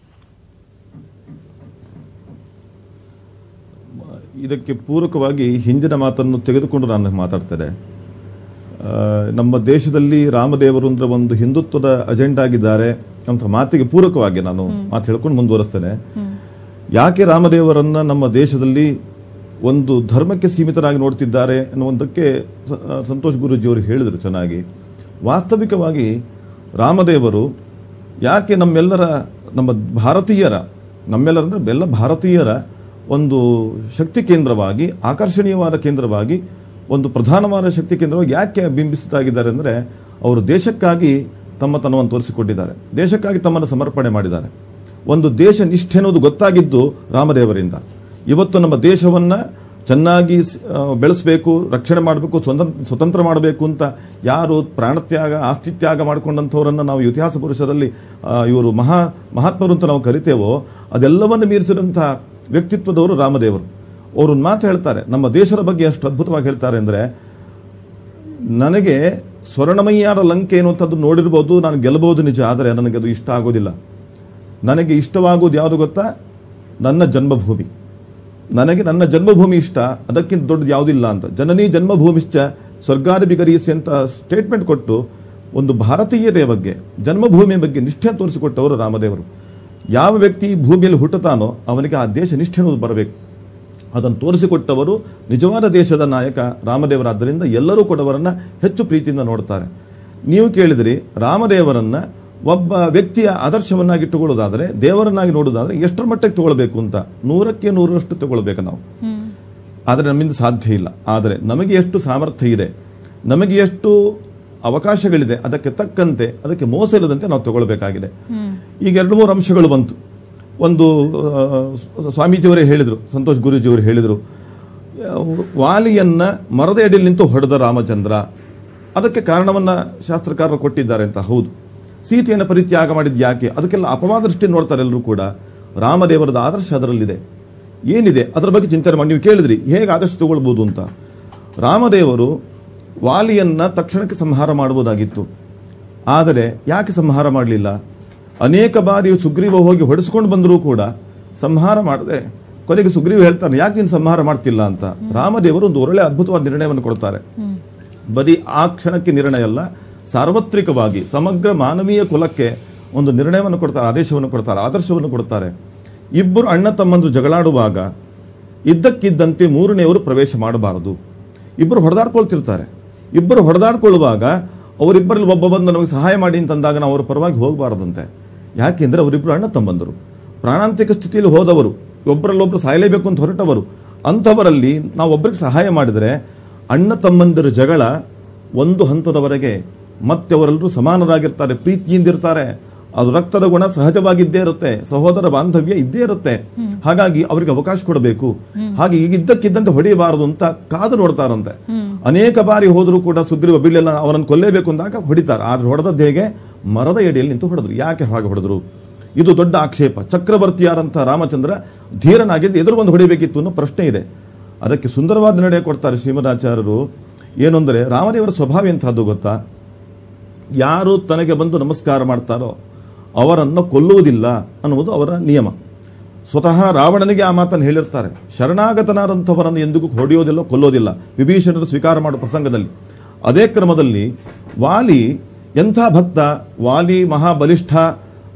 ಇದಕ್ಕೆ ಪೂರಕವಾಗಿ ಹಿಂದಿನ ಮಾತನ್ನು ತೆಗೆದುಕೊಂಡು ನಾನು ಮಾತಾಡ್ತೇನೆ ಆ, ನಮ್ಮ ದೇಶದಲ್ಲಿ ರಾಮದೇವರು ಅಂದ್ರೆ ಒಂದು ಹಿಂದುತ್ವದ ಅಜೆಂಡಾ ಆಗಿದ್ದಾರೆ ಅಂತ ಮಾತಿಗೆ ಪೂರಕವಾಗಿ ನಾನು ಮಾತು ಹೇಳ್ಕೊಂಡು ಮುಂದುವರಿಸ್ತೇನೆ ಯಾಕೆ ರಾಮದೇವರನ್ನ ನಮ್ಮ ದೇಶದಲ್ಲಿ ಒಂದು ಧರ್ಮಕ್ಕೆ ಸೀಮಿತರಾಗಿ ನೋಡ್ತಿದ್ದಾರೆ ಅನ್ನುವಂಥಕ್ಕೆ ಸ- ಆ, ಸಂತೋಷ್ ಗುರೂಜಿಯವರು ಹೇಳಿದರು ಚೆನ್ನಾಗಿ ವಾಸ್ತವಿಕವಾಗಿ ರಾಮದೇವರು ಯಾಕೆ ನಮ್ಮೆಲ್ಲರ ನಮ್ಮ ಭಾರತೀಯರ ನಮ್ಮೆಲ್ಲರ ಅಂದ್ರೆ ಎಲ್ಲ ಭಾರತೀಯರ ಒಂದು ಶಕ್ತಿ ಕೇಂದ್ರವಾಗಿ ಆಕರ್ಷಣೀಯವಾದ ಕೇಂದ್ರವಾಗಿ ಒಂದು ಪ್ರಧಾನವಾದ ಶಕ್ತಿ ಕೇಂದ್ರವಾಗಿ ಯಾಕೆ ಬಿಂಬಿಸುತ್ತಾಗಿದ್ದಾರೆ ಅಂದರೆ ಅವರು ದೇಶಕ್ಕಾಗಿ ತಮ್ಮ ತನವನ್ನು ತೋರಿಸಿಕೊಂಡಿದ್ದಾರೆ ದೇಶಕ್ಕಾಗಿ ತಮ್ಮನ್ನು ಸಮರ್ಪಣೆ ಮಾಡಿದ್ದಾರೆ ಒಂದು ದೇಶ ನಿಷ್ಠೆ ಅನ್ನೋದು ಗೊತ್ತಾಗಿದ್ದು ರಾಮದೇವರಿಂದ ಇವತ್ತು ನಮ್ಮ ದೇಶವನ್ನ ಚೆನ್ನಾಗಿ ಸ್- ಆ, ಬೆಳೆಸಬೇಕು ರಕ್ಷಣೆ ಮಾಡಬೇಕು ಸ್ವತಂತ್ರ ಸ್ವತಂತ್ರ ಮಾಡಬೇಕು ಅಂತ ಯಾರು ಪ್ರಾಣತ್ಯಾಗ ಆಸ್ತಿತ್ಯಾಗ ಮಾಡಿಕೊಂಡಂಥವರನ್ನು ನಾವು ಇತಿಹಾಸ ಪುರುಷರಲ್ಲಿ ಆ, ಇವರು ಮಹಾ ಮಹಾತ್ಮರು ಅಂತ ನಾವು ಕರಿತೇವೋ ಅದೆಲ್ಲವನ್ನು ಮೀರಿಸಿದಂತಹ ವ್ಯಕ್ತಿತ್ವದವರು ರಾಮದೇವರು ಅವರು ಒಂದು ಮಾತು ಹೇಳ್ತಾರೆ ನಮ್ಮ ದೇಶದ ಬಗ್ಗೆ ಎಷ್ಟು ಅದ್ಭುತವಾಗಿ ಹೇಳ್ತಾರೆ ಅಂದರೆ ನನಗೆ ಸ್ವರ್ಣಮಯ್ಯಾರ ಲಂಕೆ ಎನ್ನುವಂಥದ್ದು ನೋಡಿರ್ಬೋದು ನಾನು ಗೆಲ್ಲಬಹುದು ನಿಜ ಆದರೆ ನನಗೆ ಅದು ಇಷ್ಟ ಆಗೋದಿಲ್ಲ ನನಗೆ ಇಷ್ಟವಾಗುವುದು ಯಾವುದು ಗೊತ್ತಾ ನನ್ನ ಜನ್ಮಭೂಮಿ ನನಗೆ ನನ್ನ ಜನ್ಮಭೂಮಿ ಇಷ್ಟ ಅದಕ್ಕಿಂತ ದೊಡ್ಡದು ಯಾವುದಿಲ್ಲ ಅಂತ ಜನನಿ ಜನ್ಮಭೂಮಿಶ್ಚ ಸ್ವರ್ಗಾದಿ ಬಿಗರೀಸಿ ಅಂತ ಸ್ಟೇಟ್ಮೆಂಟ್ ಕೊಟ್ಟು ಒಂದು ಭಾರತೀಯತೆಯ ಬಗ್ಗೆ ಜನ್ಮಭೂಮಿಯ ಬಗ್ಗೆ ನಿಷ್ಠೆ ತೋರಿಸಿಕೊಟ್ಟವರು ರಾಮದೇವರು ಯಾವ ವ್ಯಕ್ತಿ ಈ ಭೂಮಿಯಲ್ಲಿ ಹುಟ್ಟುತ್ತಾನೋ ಅವನಿಗೆ ಆ ದೇಶ ನಿಷ್ಠೆ ಅನ್ನೋದು ಬರಬೇಕು ಅದನ್ನು ತೋರಿಸಿಕೊಟ್ಟವರು ನಿಜವಾದ ದೇಶದ ನಾಯಕ ರಾಮದೇವರಾದ್ದರಿಂದ ಎಲ್ಲರೂ ಕೂಡ ಅವರನ್ನ ಹೆಚ್ಚು ಪ್ರೀತಿಯಿಂದ ನೋಡ್ತಾರೆ ನೀವು ಕೇಳಿದ್ರಿ ರಾಮದೇವರನ್ನ ಒಬ್ಬ ವ್ಯಕ್ತಿಯ ಆದರ್ಶವನ್ನಾಗಿಟ್ಟುಕೊಳ್ಳೋದಾದರೆ ದೇವರನ್ನಾಗಿ ನೋಡೋದಾದ್ರೆ ಎಷ್ಟರ ಮಟ್ಟಕ್ಕೆ ತಗೊಳ್ಬೇಕು ಅಂತ ನೂರಕ್ಕೆ ನೂರರಷ್ಟು ತಗೊಳ್ಬೇಕು ನಾವು ಆದರೆ ನಮ್ಮಿಂದ ಸಾಧ್ಯ ಇಲ್ಲ ಆದರೆ ನಮಗೆ ಎಷ್ಟು ಸಾಮರ್ಥ್ಯ ಇದೆ ನಮಗೆ ಎಷ್ಟು ಅವಕಾಶಗಳಿದೆ ಅದಕ್ಕೆ ತಕ್ಕಂತೆ ಅದಕ್ಕೆ ಮೋಸ ಇಲ್ಲದಂತೆ ನಾವು ತಗೊಳ್ಬೇಕಾಗಿದೆ ಈಗ ಎರಡು ಮೂರು ಅಂಶಗಳು ಬಂತು ಒಂದು ಆ, ಸ್ವಾಮೀಜಿಯವರೇ ಹೇಳಿದರು ಸಂತೋಷ್ ಗುರೂಜಿಯವರು ಹೇಳಿದರು ವಾಲಿಯನ್ನ ಮರದ ಎಡೆಯಲ್ಲಿ ನಿಂತು ಹೊಡೆದ ರಾಮಚಂದ್ರ ಅದಕ್ಕೆ ಕಾರಣವನ್ನ ಶಾಸ್ತ್ರಕಾರರು ಕೊಟ್ಟಿದ್ದಾರೆ ಅಂತ ಹೌದು ಸೀತೆಯನ್ನು ಪರಿತ್ಯಾಗ ಮಾಡಿದ್ದು ಯಾಕೆ ಅದಕ್ಕೆಲ್ಲ ಅಪವಾದ ದೃಷ್ಟಿ ನೋಡ್ತಾರೆ ಎಲ್ಲರೂ ಕೂಡ ರಾಮದೇವರದ ಆದರ್ಶ ಅದರಲ್ಲಿದೆ ಏನಿದೆ ಅದರ ಬಗ್ಗೆ ಚಿಂತನೆ ಮಾಡಿ ನೀವು ಕೇಳಿದ್ರಿ ಹೇಗೆ ಆದರ್ಶ ತಗೊಳ್ಬೋದು ಅಂತ ರಾಮದೇವರು ವಾಲಿಯನ್ನ ತಕ್ಷಣಕ್ಕೆ ಸಂಹಾರ ಮಾಡಬಹುದಾಗಿತ್ತು ಆದರೆ ಯಾಕೆ ಸಂಹಾರ ಮಾಡಲಿಲ್ಲ ಅನೇಕ ಬಾರಿ ಸುಗ್ರೀವ ಹೋಗಿ ಹೊಡೆಸ್ಕೊಂಡು ಬಂದರೂ ಕೂಡ ಸಂಹಾರ ಮಾಡದೆ ಕೊನೆಗೆ ಸುಗ್ರೀವ ಹೇಳ್ತಾನೆ ಯಾಕೆ ನೀನು ಸಂಹಾರ ಮಾಡ್ತಿಲ್ಲ ಅಂತ ರಾಮದೇವರು ಒಂದು ಒಳ್ಳೆ ಅದ್ಭುತವಾದ ನಿರ್ಣಯವನ್ನು ಕೊಡ್ತಾರೆ ಬರೀ ಆ ಕ್ಷಣಕ್ಕೆ ನಿರ್ಣಯ ಅಲ್ಲ ಸಾರ್ವತ್ರಿಕವಾಗಿ ಸಮಗ್ರ ಮಾನವೀಯ ಕುಲಕ್ಕೆ ಒಂದು ನಿರ್ಣಯವನ್ನು ಕೊಡ್ತಾರೆ ಆದೇಶವನ್ನು ಕೊಡ್ತಾರೆ ಆದರ್ಶವನ್ನು ಕೊಡ್ತಾರೆ ಇಬ್ಬರು ಅಣ್ಣ ತಮ್ಮಂದ್ರು ಜಗಳಾಡುವಾಗ ಇದ್ದಕ್ಕಿದ್ದಂತೆ ಮೂರನೆಯವರು ಪ್ರವೇಶ ಮಾಡಬಾರದು ಇಬ್ಬರು ಹೊಡೆದಾಡ್ಕೊಳ್ತಿರ್ತಾರೆ ಇಬ್ಬರು ಹೊಡೆದಾಡ್ಕೊಳ್ಳುವಾಗ ಅವರಿಬ್ಬರಲ್ಲಿ ಒಬ್ಬ ಬಂದು ನಮಗೆ ಸಹಾಯ ಮಾಡಿ ಅಂತಂದಾಗ ನಾವು ಅವರ ಪರವಾಗಿ ಹೋಗಬಾರದಂತೆ ಯಾಕೆಂದ್ರೆ ಅವರಿಬ್ಬರು ಅಣ್ಣ ತಮ್ಮಂದರು ಪ್ರಾಣಾಂತಿಕ ಸ್ಥಿತಿಯಲ್ಲಿ ಹೋದವರು ಒಬ್ಬರಲ್ಲೊಬ್ಬರು ಸಾಯಲೇಬೇಕು ಅಂತ ಹೊರಟವರು ಅಂಥವರಲ್ಲಿ ನಾವು ಒಬ್ಬರಿಗೆ ಸಹಾಯ ಮಾಡಿದರೆ ಅಣ್ಣ ತಮ್ಮಂದಿರ ಜಗಳ ಒಂದು ಹಂತದವರೆಗೆ ಮತ್ತೆ ಅವರೆಲ್ಲರೂ ಸಮಾನರಾಗಿರ್ತಾರೆ ಪ್ರೀತಿಯಿಂದಿರ್ತಾರೆ ಅದು ರಕ್ತದ ಗುಣ ಸಹಜವಾಗಿದ್ದೇ ಇರುತ್ತೆ ಸಹೋದರ ಬಾಂಧವ್ಯ ಇದ್ದೇ ಇರುತ್ತೆ ಹಾಗಾಗಿ ಅವರಿಗೆ ಅವಕಾಶ ಕೊಡಬೇಕು ಹಾಗೆ ಈಗ ಇದ್ದಕ್ಕಿದ್ದಂತೆ ಹೊಡೆಯಬಾರದು ಅಂತ ಕಾದು ನೋಡ್ತಾರಂತೆ ಅನೇಕ ಬಾರಿ ಹೋದರೂ ಕೂಡ ಸುಗ್ರೀವ ಬೀಳಿಲ್ಲ ಅವರನ್ನು ಕೊಲ್ಲೇಬೇಕು ಅಂದಾಗ ಹೊಡಿತಾರೆ ಆದ್ರೆ ಹೊಡೆದದ್ದು ಹೇಗೆ ಮರದ ಎಡೆಯಲ್ಲಿ ನಿಂತು ಹೊಡೆದ್ರು ಯಾಕೆ ಹಾಗೆ ಹೊಡೆದ್ರು ಇದು ದೊಡ್ಡ ಆಕ್ಷೇಪ ಚಕ್ರವರ್ತಿಯಾರಂಥ ರಾಮಚಂದ್ರ ಧೀರನಾಗಿದ್ದು ಎದುರು ಒಂದು ಹೊಡಿಬೇಕಿತ್ತು ಅನ್ನೋ ಪ್ರಶ್ನೆ ಇದೆ ಅದಕ್ಕೆ ಸುಂದರವಾದ ನಿರ್ಣಯ ಕೊಡ್ತಾರೆ ಶ್ರೀಮದಾಚಾರ್ಯರು ಏನಂದರೆ ರಾಮದೇವರ ಸ್ವಭಾವ ಎಂಥದ್ದು ಗೊತ್ತಾ ಯಾರು ತನಗೆ ಬಂದು ನಮಸ್ಕಾರ ಮಾಡ್ತಾರೋ ಅವರನ್ನು ಕೊಲ್ಲುವುದಿಲ್ಲ ಅನ್ನುವುದು ಅವರ ನಿಯಮ ಸ್ವತಃ ರಾವಣನಿಗೆ ಆ ಮಾತನ್ನು ಹೇಳಿರ್ತಾರೆ ಶರಣಾಗತನಾದಂಥವರನ್ನು ಎಂದಿಗೂ ಹೊಡೆಯೋದಿಲ್ಲ ಕೊಲ್ಲೋದಿಲ್ಲ ವಿಭೀಷಣರು ಸ್ವೀಕಾರ ಮಾಡುವ ಪ್ರಸಂಗದಲ್ಲಿ ಅದೇ ಕ್ರಮದಲ್ಲಿ ವಾಲಿ ಎಂಥ ಭಕ್ತ ವಾಲಿ ಮಹಾಬಲಿಷ್ಠ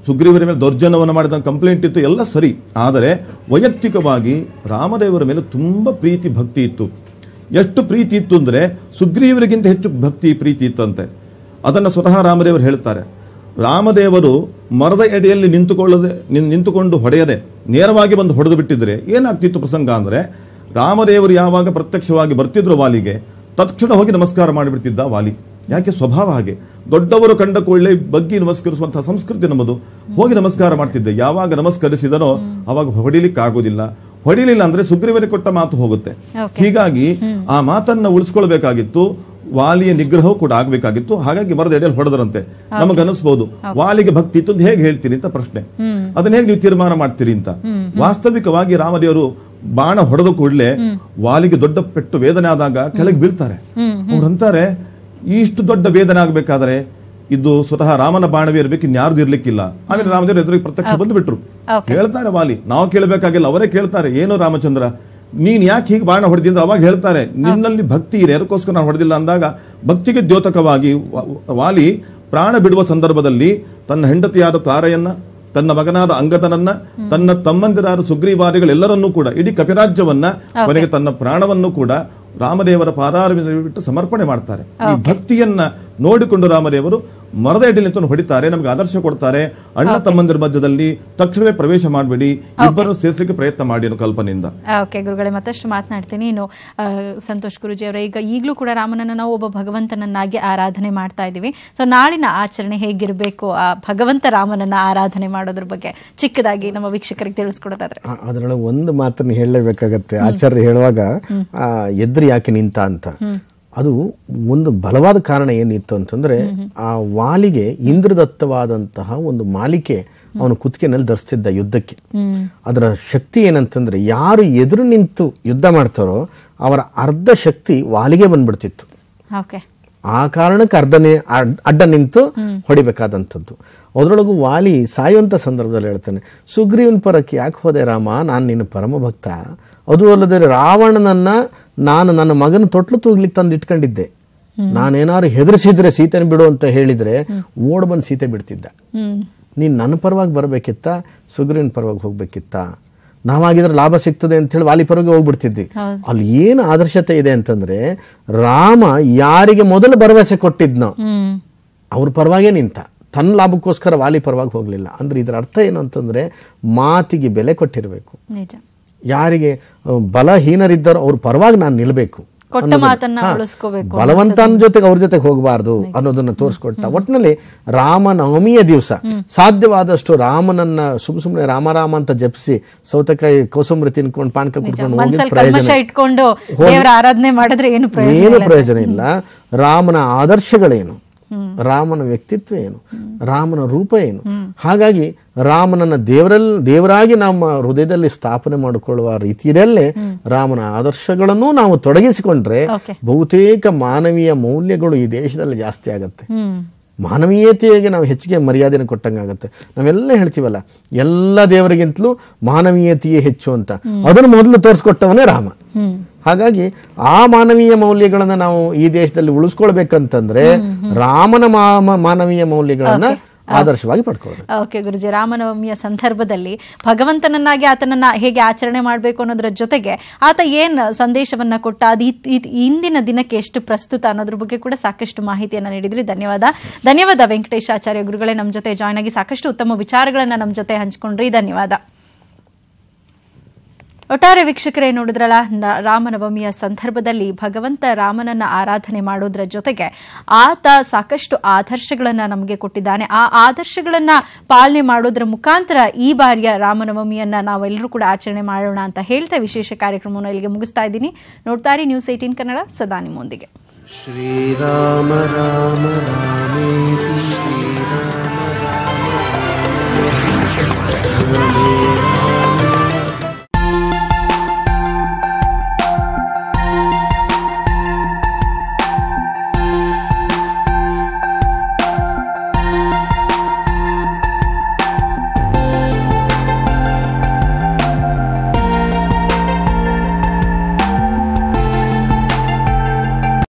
ಸುಗ್ರೀವರ ಮೇಲೆ ದೌರ್ಜನ್ಯವನ್ನು ಮಾಡಿದ ಕಂಪ್ಲೇಂಟ್ ಇತ್ತು ಎಲ್ಲ ಸರಿ ಆದರೆ ವೈಯಕ್ತಿಕವಾಗಿ ರಾಮದೇವರ ಮೇಲೆ ತುಂಬ ಪ್ರೀತಿ ಭಕ್ತಿ ಇತ್ತು ಎಷ್ಟು ಪ್ರೀತಿ ಇತ್ತು ಅಂದರೆ ಸುಗ್ರೀವರಿಗಿಂತ ಹೆಚ್ಚು ಭಕ್ತಿ ಪ್ರೀತಿ ಇತ್ತಂತೆ ಅದನ್ನು ಸ್ವತಃ ರಾಮದೇವರು ಹೇಳ್ತಾರೆ ರಾಮದೇವರು ಮರದ ಎಡೆಯಲ್ಲಿ ನಿಂತುಕೊಳ್ಳದೆ ನಿನ್- ನಿಂತುಕೊಂಡು ಹೊಡೆಯದೆ ನೇರವಾಗಿ ಬಂದು ಹೊಡೆದು ಬಿಟ್ಟಿದ್ರೆ ಏನಾಗ್ತಿತ್ತು ಪ್ರಸಂಗ ಅಂದರೆ ರಾಮದೇವರು ಯಾವಾಗ ಪ್ರತ್ಯಕ್ಷವಾಗಿ ಬರ್ತಿದ್ರು ವಾಲಿಗೆ ತಕ್ಷಣ ಹೋಗಿ ನಮಸ್ಕಾರ ಮಾಡಿಬಿಡ್ತಿದ್ದ ವಾಲಿ ಯಾಕೆ ಸ್ವಭಾವ ಹಾಗೆ ದೊಡ್ಡವರು ಕಂಡ ಕೂಡಲೇ ಬಗ್ಗಿ ನಮಸ್ಕರಿಸುವಂತಹ ಸಂಸ್ಕೃತಿ ನಮ್ಮದು ಹೋಗಿ ನಮಸ್ಕಾರ ಮಾಡ್ತಿದ್ದೆ ಯಾವಾಗ ನಮಸ್ಕರಿಸಿದನೋ ಅವಾಗ ಹೊಡಿಲಿಕ್ಕೆ ಆಗೋದಿಲ್ಲ ಹೊಡಿಲಿಲ್ಲ ಅಂದ್ರೆ ಸುಗ್ರೀವನಿಗೆ ಕೊಟ್ಟ ಮಾತು ಹೋಗುತ್ತೆ ಹೀಗಾಗಿ ಆ ಮಾತನ್ನ ಉಳಿಸ್ಕೊಳ್ಬೇಕಾಗಿತ್ತು ವಾಲಿಯ ನಿಗ್ರಹವು ಕೂಡ ಆಗಬೇಕಾಗಿತ್ತು ಹಾಗಾಗಿ ಮರದ ಎಡೆಯಲ್ಲಿ ಹೊಡೆದರಂತೆ ನಮಗನಿಸ್ಬೋದು ವಾಲಿಗೆ ಭಕ್ತಿ ಇತ್ತು ಅಂತ ಹೇಗೆ ಹೇಳ್ತೀರಿ ಅಂತ ಪ್ರಶ್ನೆ ಅದನ್ನ ಹೇಗೆ ನೀವು ತೀರ್ಮಾನ ಮಾಡ್ತೀರಿ ಅಂತ ವಾಸ್ತವಿಕವಾಗಿ ರಾಮದೇವರು ಬಾಣ ಹೊಡೆದ ಕೂಡಲೇ ವಾಲಿಗೆ ದೊಡ್ಡ ಪೆಟ್ಟು ವೇದನೆ ಆದಾಗ ಕೆಳಗೆ ಬೀಳ್ತಾರೆ ಅವ್ರು ಅಂತಾರೆ ಇಷ್ಟು ದೊಡ್ಡ ವೇದನೆ ಆಗ್ಬೇಕಾದ್ರೆ ಇದು ಸ್ವತಃ ರಾಮನ ಬಾಣವೇ ಇರ್ಬೇಕು ಇನ್ಯಾರ್ದು ಇರ್ಲಿಕ್ಕಿಲ್ಲ ಆಮೇಲೆ ರಾಮದೇವರು ಎದುರಿಗೆ ಪ್ರತ್ಯಕ್ಷ ಬಂದು ಬಿಟ್ರು ಹೇಳ್ತಾರೆ ವಾಲಿ ನಾವು ಕೇಳಬೇಕಾಗಿಲ್ಲ ಅವರೇ ಕೇಳ್ತಾರೆ ಏನು ರಾಮಚಂದ್ರ ನೀನ್ ಯಾಕೆ ಹೀಗೆ ಬಾಣ ಹೊಡೆದಿಂದ ಅವಾಗ ಹೇಳ್ತಾರೆ ನಿನ್ನಲ್ಲಿ ಭಕ್ತಿ ಇದೆ ಅದಕ್ಕೋಸ್ಕರ ನಾನು ಹೊಡೆದಿಲ್ಲ ಅಂದಾಗ ಭಕ್ತಿಗೆ ದ್ಯೋತಕವಾಗಿ ವ- ವಾಲಿ ಪ್ರಾಣ ಬಿಡುವ ಸಂದರ್ಭದಲ್ಲಿ ತನ್ನ ಹೆಂಡತಿಯಾದ ತಾರೆಯನ್ನ ತನ್ನ ಮಗನಾದ ಅಂಗದನನ್ನ ತನ್ನ ತಮ್ಮಂದಿರಾದ ಸುಗ್ರೀವಾದಿಗಳೆಲ್ಲರನ್ನೂ ಕೂಡ ಇಡೀ ಕಪಿರಾಜ್ಯವನ್ನ ಕೊನೆಗೆ ತನ್ನ ಪ್ರಾಣವನ್ನು ಕೂಡ ರಾಮದೇವರ ಪಾದಾರವಿಂದ ಬಿಟ್ಟು ಸಮರ್ಪಣೆ ಮಾಡ್ತಾರೆ ಈ ಭಕ್ತಿಯನ್ನ ನೋಡಿಕೊಂಡು ರಾಮದೇವರು ಮರದ ಎಡೆಯಲ್ಲಿ ನಿಂತು ಹೊಡಿತಾರೆ ನಮಗೆ ಆದರ್ಶ ಕೊಡ್ತಾರೆ ಅಣ್ಣ ತಮ್ಮಂದಿರ ಮಧ್ಯದಲ್ಲಿ ತಕ್ಷಣವೇ ಪ್ರವೇಶ ಮಾಡಬೇಡಿ ಇಬ್ಬರನ್ನು ಸೇರಿಸಲಿಕ್ಕೆ ಪ್ರಯತ್ನ ಮಾಡಿ ಅನ್ನೋ ಕಲ್ಪನೆಯಿಂದ ಓಕೆ ಗುರುಗಳೇ ಮತ್ತಷ್ಟು ಮಾತನಾಡ್ತೀನಿ ಇನ್ನು ಆ, ಸಂತೋಷ್ ಗುರುಜಿ ಅವರೇ ಈಗ ಈಗಲೂ ಕೂಡ ರಾಮನನ್ನ ನಾವು ಒಬ್ಬ ಭಗವಂತನನ್ನಾಗಿ ಆರಾಧನೆ ಮಾಡ್ತಾ ಇದ್ದೀವಿ ಸೊ ನಾಳಿನ ಆಚರಣೆ ಹೇಗಿರಬೇಕು ಆ ಭಗವಂತ ರಾಮನನ್ನ ಆರಾಧನೆ ಮಾಡೋದ್ರ ಬಗ್ಗೆ ಚಿಕ್ಕದಾಗಿ ನಮ್ಮ ವೀಕ್ಷಕರಿಗೆ ತಿಳಿಸ್ಕೊಡೋದಾದ್ರೆ ಆ- ಅದ್ರೊಳಗೆ ಒಂದು ಮಾತನ್ನ ಹೇಳಲೇಬೇಕಾಗತ್ತೆ ಆಚಾರ್ಯ ಹೇಳುವಾಗ ಆ, ಎದ್ರು ಯಾಕೆ ನಿಂತ ಅಂತ ಅದು ಒಂದು ಬಲವಾದ ಕಾರಣ ಏನಿತ್ತು ಅಂತಂದ್ರೆ ಆ ವಾಲಿಗೆ ಇಂದ್ರದತ್ತವಾದಂತಹ ಒಂದು ಮಾಲಿಕೆ ಅವನು ಕುತ್ತಿಗೆನಲ್ಲಿ ಧರಿಸ್ತಿದ್ದ ಯುದ್ಧಕ್ಕೆ ಅದರ ಶಕ್ತಿ ಏನಂತಂದ್ರೆ ಯಾರು ಎದುರು ನಿಂತು ಯುದ್ಧ ಮಾಡ್ತಾರೋ ಅವರ ಅರ್ಧ ಶಕ್ತಿ ವಾಲಿಗೆ ಬಂದ್ಬಿಡ್ತಿತ್ತು ಓಕೆ ಆ ಕಾರಣಕ್ಕೆ ಅರ್ಧನೇ ಅಡ್- ಅಡ್ಡ ನಿಂತು ಹೊಡಿಬೇಕಾದಂಥದ್ದು ಅದರೊಳಗೂ ವಾಲಿ ಸಾಯುವಂಥ ಸಂದರ್ಭದಲ್ಲಿ ಹೇಳ್ತಾನೆ ಸುಗ್ರೀವನ್ ಪರಕ್ಕೆ ಯಾಕೆ ಹೋದೆ ರಾಮ ನಾನು ನಿನ್ನ ಪರಮ ಭಕ್ತ ಅದು ಅಲ್ಲದೆ ರಾವಣನನ್ನ ನಾನು ನನ್ನ ಮಗನ ತೊಟ್ಲು ತೂಗ್ಲಿಕ್ಕೆ ತಂದು ಇಟ್ಕೊಂಡಿದ್ದೆ ನಾನೇನಾದ್ರು ಹೆದರ್ಸಿದ್ರೆ ಸೀತೆನ ಬಿಡು ಅಂತ ಹೇಳಿದ್ರೆ ಓಡ್ ಬಂದು ಸೀತೆ ಬಿಡ್ತಿದ್ದ ಹ್ಮ್ ನೀನ್ ನನ್ನ ಪರವಾಗಿ ಬರಬೇಕಿತ್ತ ಸುಗ್ರೀವನ್ ಪರವಾಗಿ ಹೋಗ್ಬೇಕಿತ್ತ ನಾವಾಗಿದ್ರೆ ಲಾಭ ಸಿಗ್ತದೆ ಅಂತ ಹೇಳಿ ವಾಲಿ ಪರವಾಗಿ ಹೋಗ್ಬಿಡ್ತಿದ್ವಿ ಅಲ್ಲಿ ಏನು ಆದರ್ಶತೆ ಇದೆ ಅಂತಂದ್ರೆ ರಾಮ ಯಾರಿಗೆ ಮೊದಲು ಭರವಸೆ ಕೊಟ್ಟಿದ್ನೋ ಹ್ಮ್ ಅವ್ರ ಪರವಾಗೇ ನಿಂತ ತನ್ನ ಲಾಭಕ್ಕೋಸ್ಕರ ವಾಲಿ ಪರವಾಗಿ ಹೋಗ್ಲಿಲ್ಲ ಅಂದ್ರೆ ಇದರ ಅರ್ಥ ಏನು ಅಂತಂದ್ರೆ ಮಾತಿಗೆ ಬೆಲೆ ಕೊಟ್ಟಿರಬೇಕು ನಿಜ ಯಾರಿಗೆ ಅಹ್, ಬಲಹೀನರಿದ್ದಾರೋ ಅವ್ರ ಪರವಾಗಿ ನಾನು ನಿಲ್ಬೇಕು ಕೊಟ್ಟ ಅನ್ನೋದನ್ನ- ಮಾತನ್ನ ಹಾ, ಉಳಿಸ್ಕೋಬೇಕು ಬಲವಂತನ ಜೊತೆಗೆ ಅವ್ರ ಜೊತೆಗೆ ಹೋಗಬಾರ್ದು ಅನ್ನೋದನ್ನ ತೋರಿಸ್ಕೊಟ್ಟ ಒಟ್ಟಿನಲ್ಲಿ ರಾಮನವಮಿಯ ದಿವಸ ಸಾಧ್ಯವಾದಷ್ಟು ರಾಮನನ್ನ ಸುಮ್ ಸುಮ್ನೆ ರಾಮ ರಾಮ ಅಂತ ಜಪಿಸಿ ಸೌತೆಕಾಯಿ ಕೋಸಂಬರಿ ತಿನ್ಕೊಂಡು ಪಾನಕ ಕುಡ್ಕೊಂಡು ಹೋಗಿದ್ ಮನ್ಸಲ್ಲಿ ಪ್ರಯೋಜನ ಕಲ್ಮಶ ಇಟ್ಕೊಂಡು ದೇವರ ಆರಾಧನೆ ಮಾಡಿದ್ರೆ ಏನು ಪ್ರಯೋಜನ ಏನು ಇಲ್ಲ. ಪ್ರಯೋಜನ ಇಲ್ಲ ರಾಮನ ಆದರ್ಶಗಳೇನು ರಾಮನ ವ್ಯಕ್ತಿತ್ವ ಏನು ರಾಮನ ರೂಪ ಏನು ಹಾಗಾಗಿ ರಾಮನನ್ನ ದೇವರಲ್ಲಿ ದೇವರಾಗಿ ನಮ್ಮ ಹೃದಯದಲ್ಲಿ ಸ್ಥಾಪನೆ ಮಾಡಿಕೊಳ್ಳುವ ರೀತಿಯಲ್ಲೇ ರಾಮನ ಆದರ್ಶಗಳನ್ನು ನಾವು ತೊಡಗಿಸಿಕೊಂಡ್ರೆ Okay. ಬಹುತೇಕ ಮಾನವೀಯ ಮೌಲ್ಯಗಳು ಈ ದೇಶದಲ್ಲಿ ಜಾಸ್ತಿ ಆಗತ್ತೆ ಹ್ಮ್ ಮಾನವೀಯತೆಗೆ ನಾವು ಹೆಚ್ಚಿಗೆ ಮರ್ಯಾದೆನ ಕೊಟ್ಟಂಗಾಗತ್ತೆ ನಾವೆಲ್ಲ ಹೇಳ್ತೀವಲ್ಲ ಎಲ್ಲ ದೇವರಿಗಿಂತಲೂ ಮಾನವೀಯತೆಯೇ ಹೆಚ್ಚು ಅಂತ ಅದನ್ನು ಮೊದಲು ತೋರಿಸ್ಕೊಟ್ಟವನೇ ರಾಮ ಹ್ಮ್ ಹಾಗಾಗಿ ಆ ಮಾನವೀಯ ಮೌಲ್ಯಗಳನ್ನ ನಾವು ಈ ದೇಶದಲ್ಲಿ ಉಳಿಸ್ಕೊಳ್ಬೇಕಂತಂದ್ರೆ ರಾಮನ ಮಾ- ಮಾನವೀಯ ಮೌಲ್ಯಗಳನ್ನ ಆದರ್ಶವಾಗಿ ಪಡ್ಕೊಳ್ಬೇಕು ಓಕೆ ಗುರುಜಿ ರಾಮನವಮಿಯ ಸಂದರ್ಭದಲ್ಲಿ ಭಗವಂತನನ್ನಾಗಿ ಆತನನ್ನ ಹೇಗೆ ಆಚರಣೆ ಮಾಡಬೇಕು ಅನ್ನೋದ್ರ ಜೊತೆಗೆ ಆತ ಏನ್ ಸಂದೇಶವನ್ನ ಕೊಟ್ಟ ಅದು ಇತ್- ಇತ್- ಇಂದಿನ ದಿನಕ್ಕೆ ಎಷ್ಟು ಪ್ರಸ್ತುತ ಅನ್ನೋದ್ರ ಬಗ್ಗೆ ಕೂಡ ಸಾಕಷ್ಟು ಮಾಹಿತಿಯನ್ನ ನೀಡಿದ್ರಿ ಧನ್ಯವಾದ ಧನ್ಯವಾದ ವೆಂಕಟೇಶ್ ಆಚಾರ್ಯ ಗುರುಗಳೇ ನಮ್ಮ ಜೊತೆ ಜಾಯ್ನ್ ಆಗಿ ಸಾಕಷ್ಟು ಉತ್ತಮ ವಿಚಾರಗಳನ್ನ ನಮ್ಮ ಜೊತೆ ಹಂಚ್ಕೊಂಡ್ರಿ ಧನ್ಯವಾದ ಒಟ್ಟಾರೆ ವೀಕ್ಷಕರೇ ನೋಡಿದ್ರಲ್ಲ ನ- ರಾಮನವಮಿಯ ಸಂದರ್ಭದಲ್ಲಿ ಭಗವಂತ ರಾಮನನ್ನ ಆರಾಧನೆ ಮಾಡೋದ್ರ ಜೊತೆಗೆ ಆತ ಸಾಕಷ್ಟು ಆದರ್ಶಗಳನ್ನ ನಮಗೆ ಕೊಟ್ಟಿದ್ದಾನೆ ಆ ಆದರ್ಶಗಳನ್ನ ಪಾಲನೆ ಮಾಡೋದ್ರ ಮುಖಾಂತರ ಈ ಬಾರಿಯ ರಾಮನವಮಿಯನ್ನ ನಾವೆಲ್ಲರೂ ಕೂಡ ಆಚರಣೆ ಮಾಡೋಣ ಅಂತ ಹೇಳ್ತಾ ವಿಶೇಷ ಕಾರ್ಯಕ್ರಮವನ್ನು ಇಲ್ಲಿಗೆ ಮುಗಿಸ್ತಾ ಇದ್ದೀನಿ ನೋಡ್ತಾರೆ ನ್ಯೂಸ್ ಏಟೀನ್ ಕನ್ನಡ ಸದಾ ನಿಮ್ಮೊಂದಿಗೆ श्रीराम राम रामेति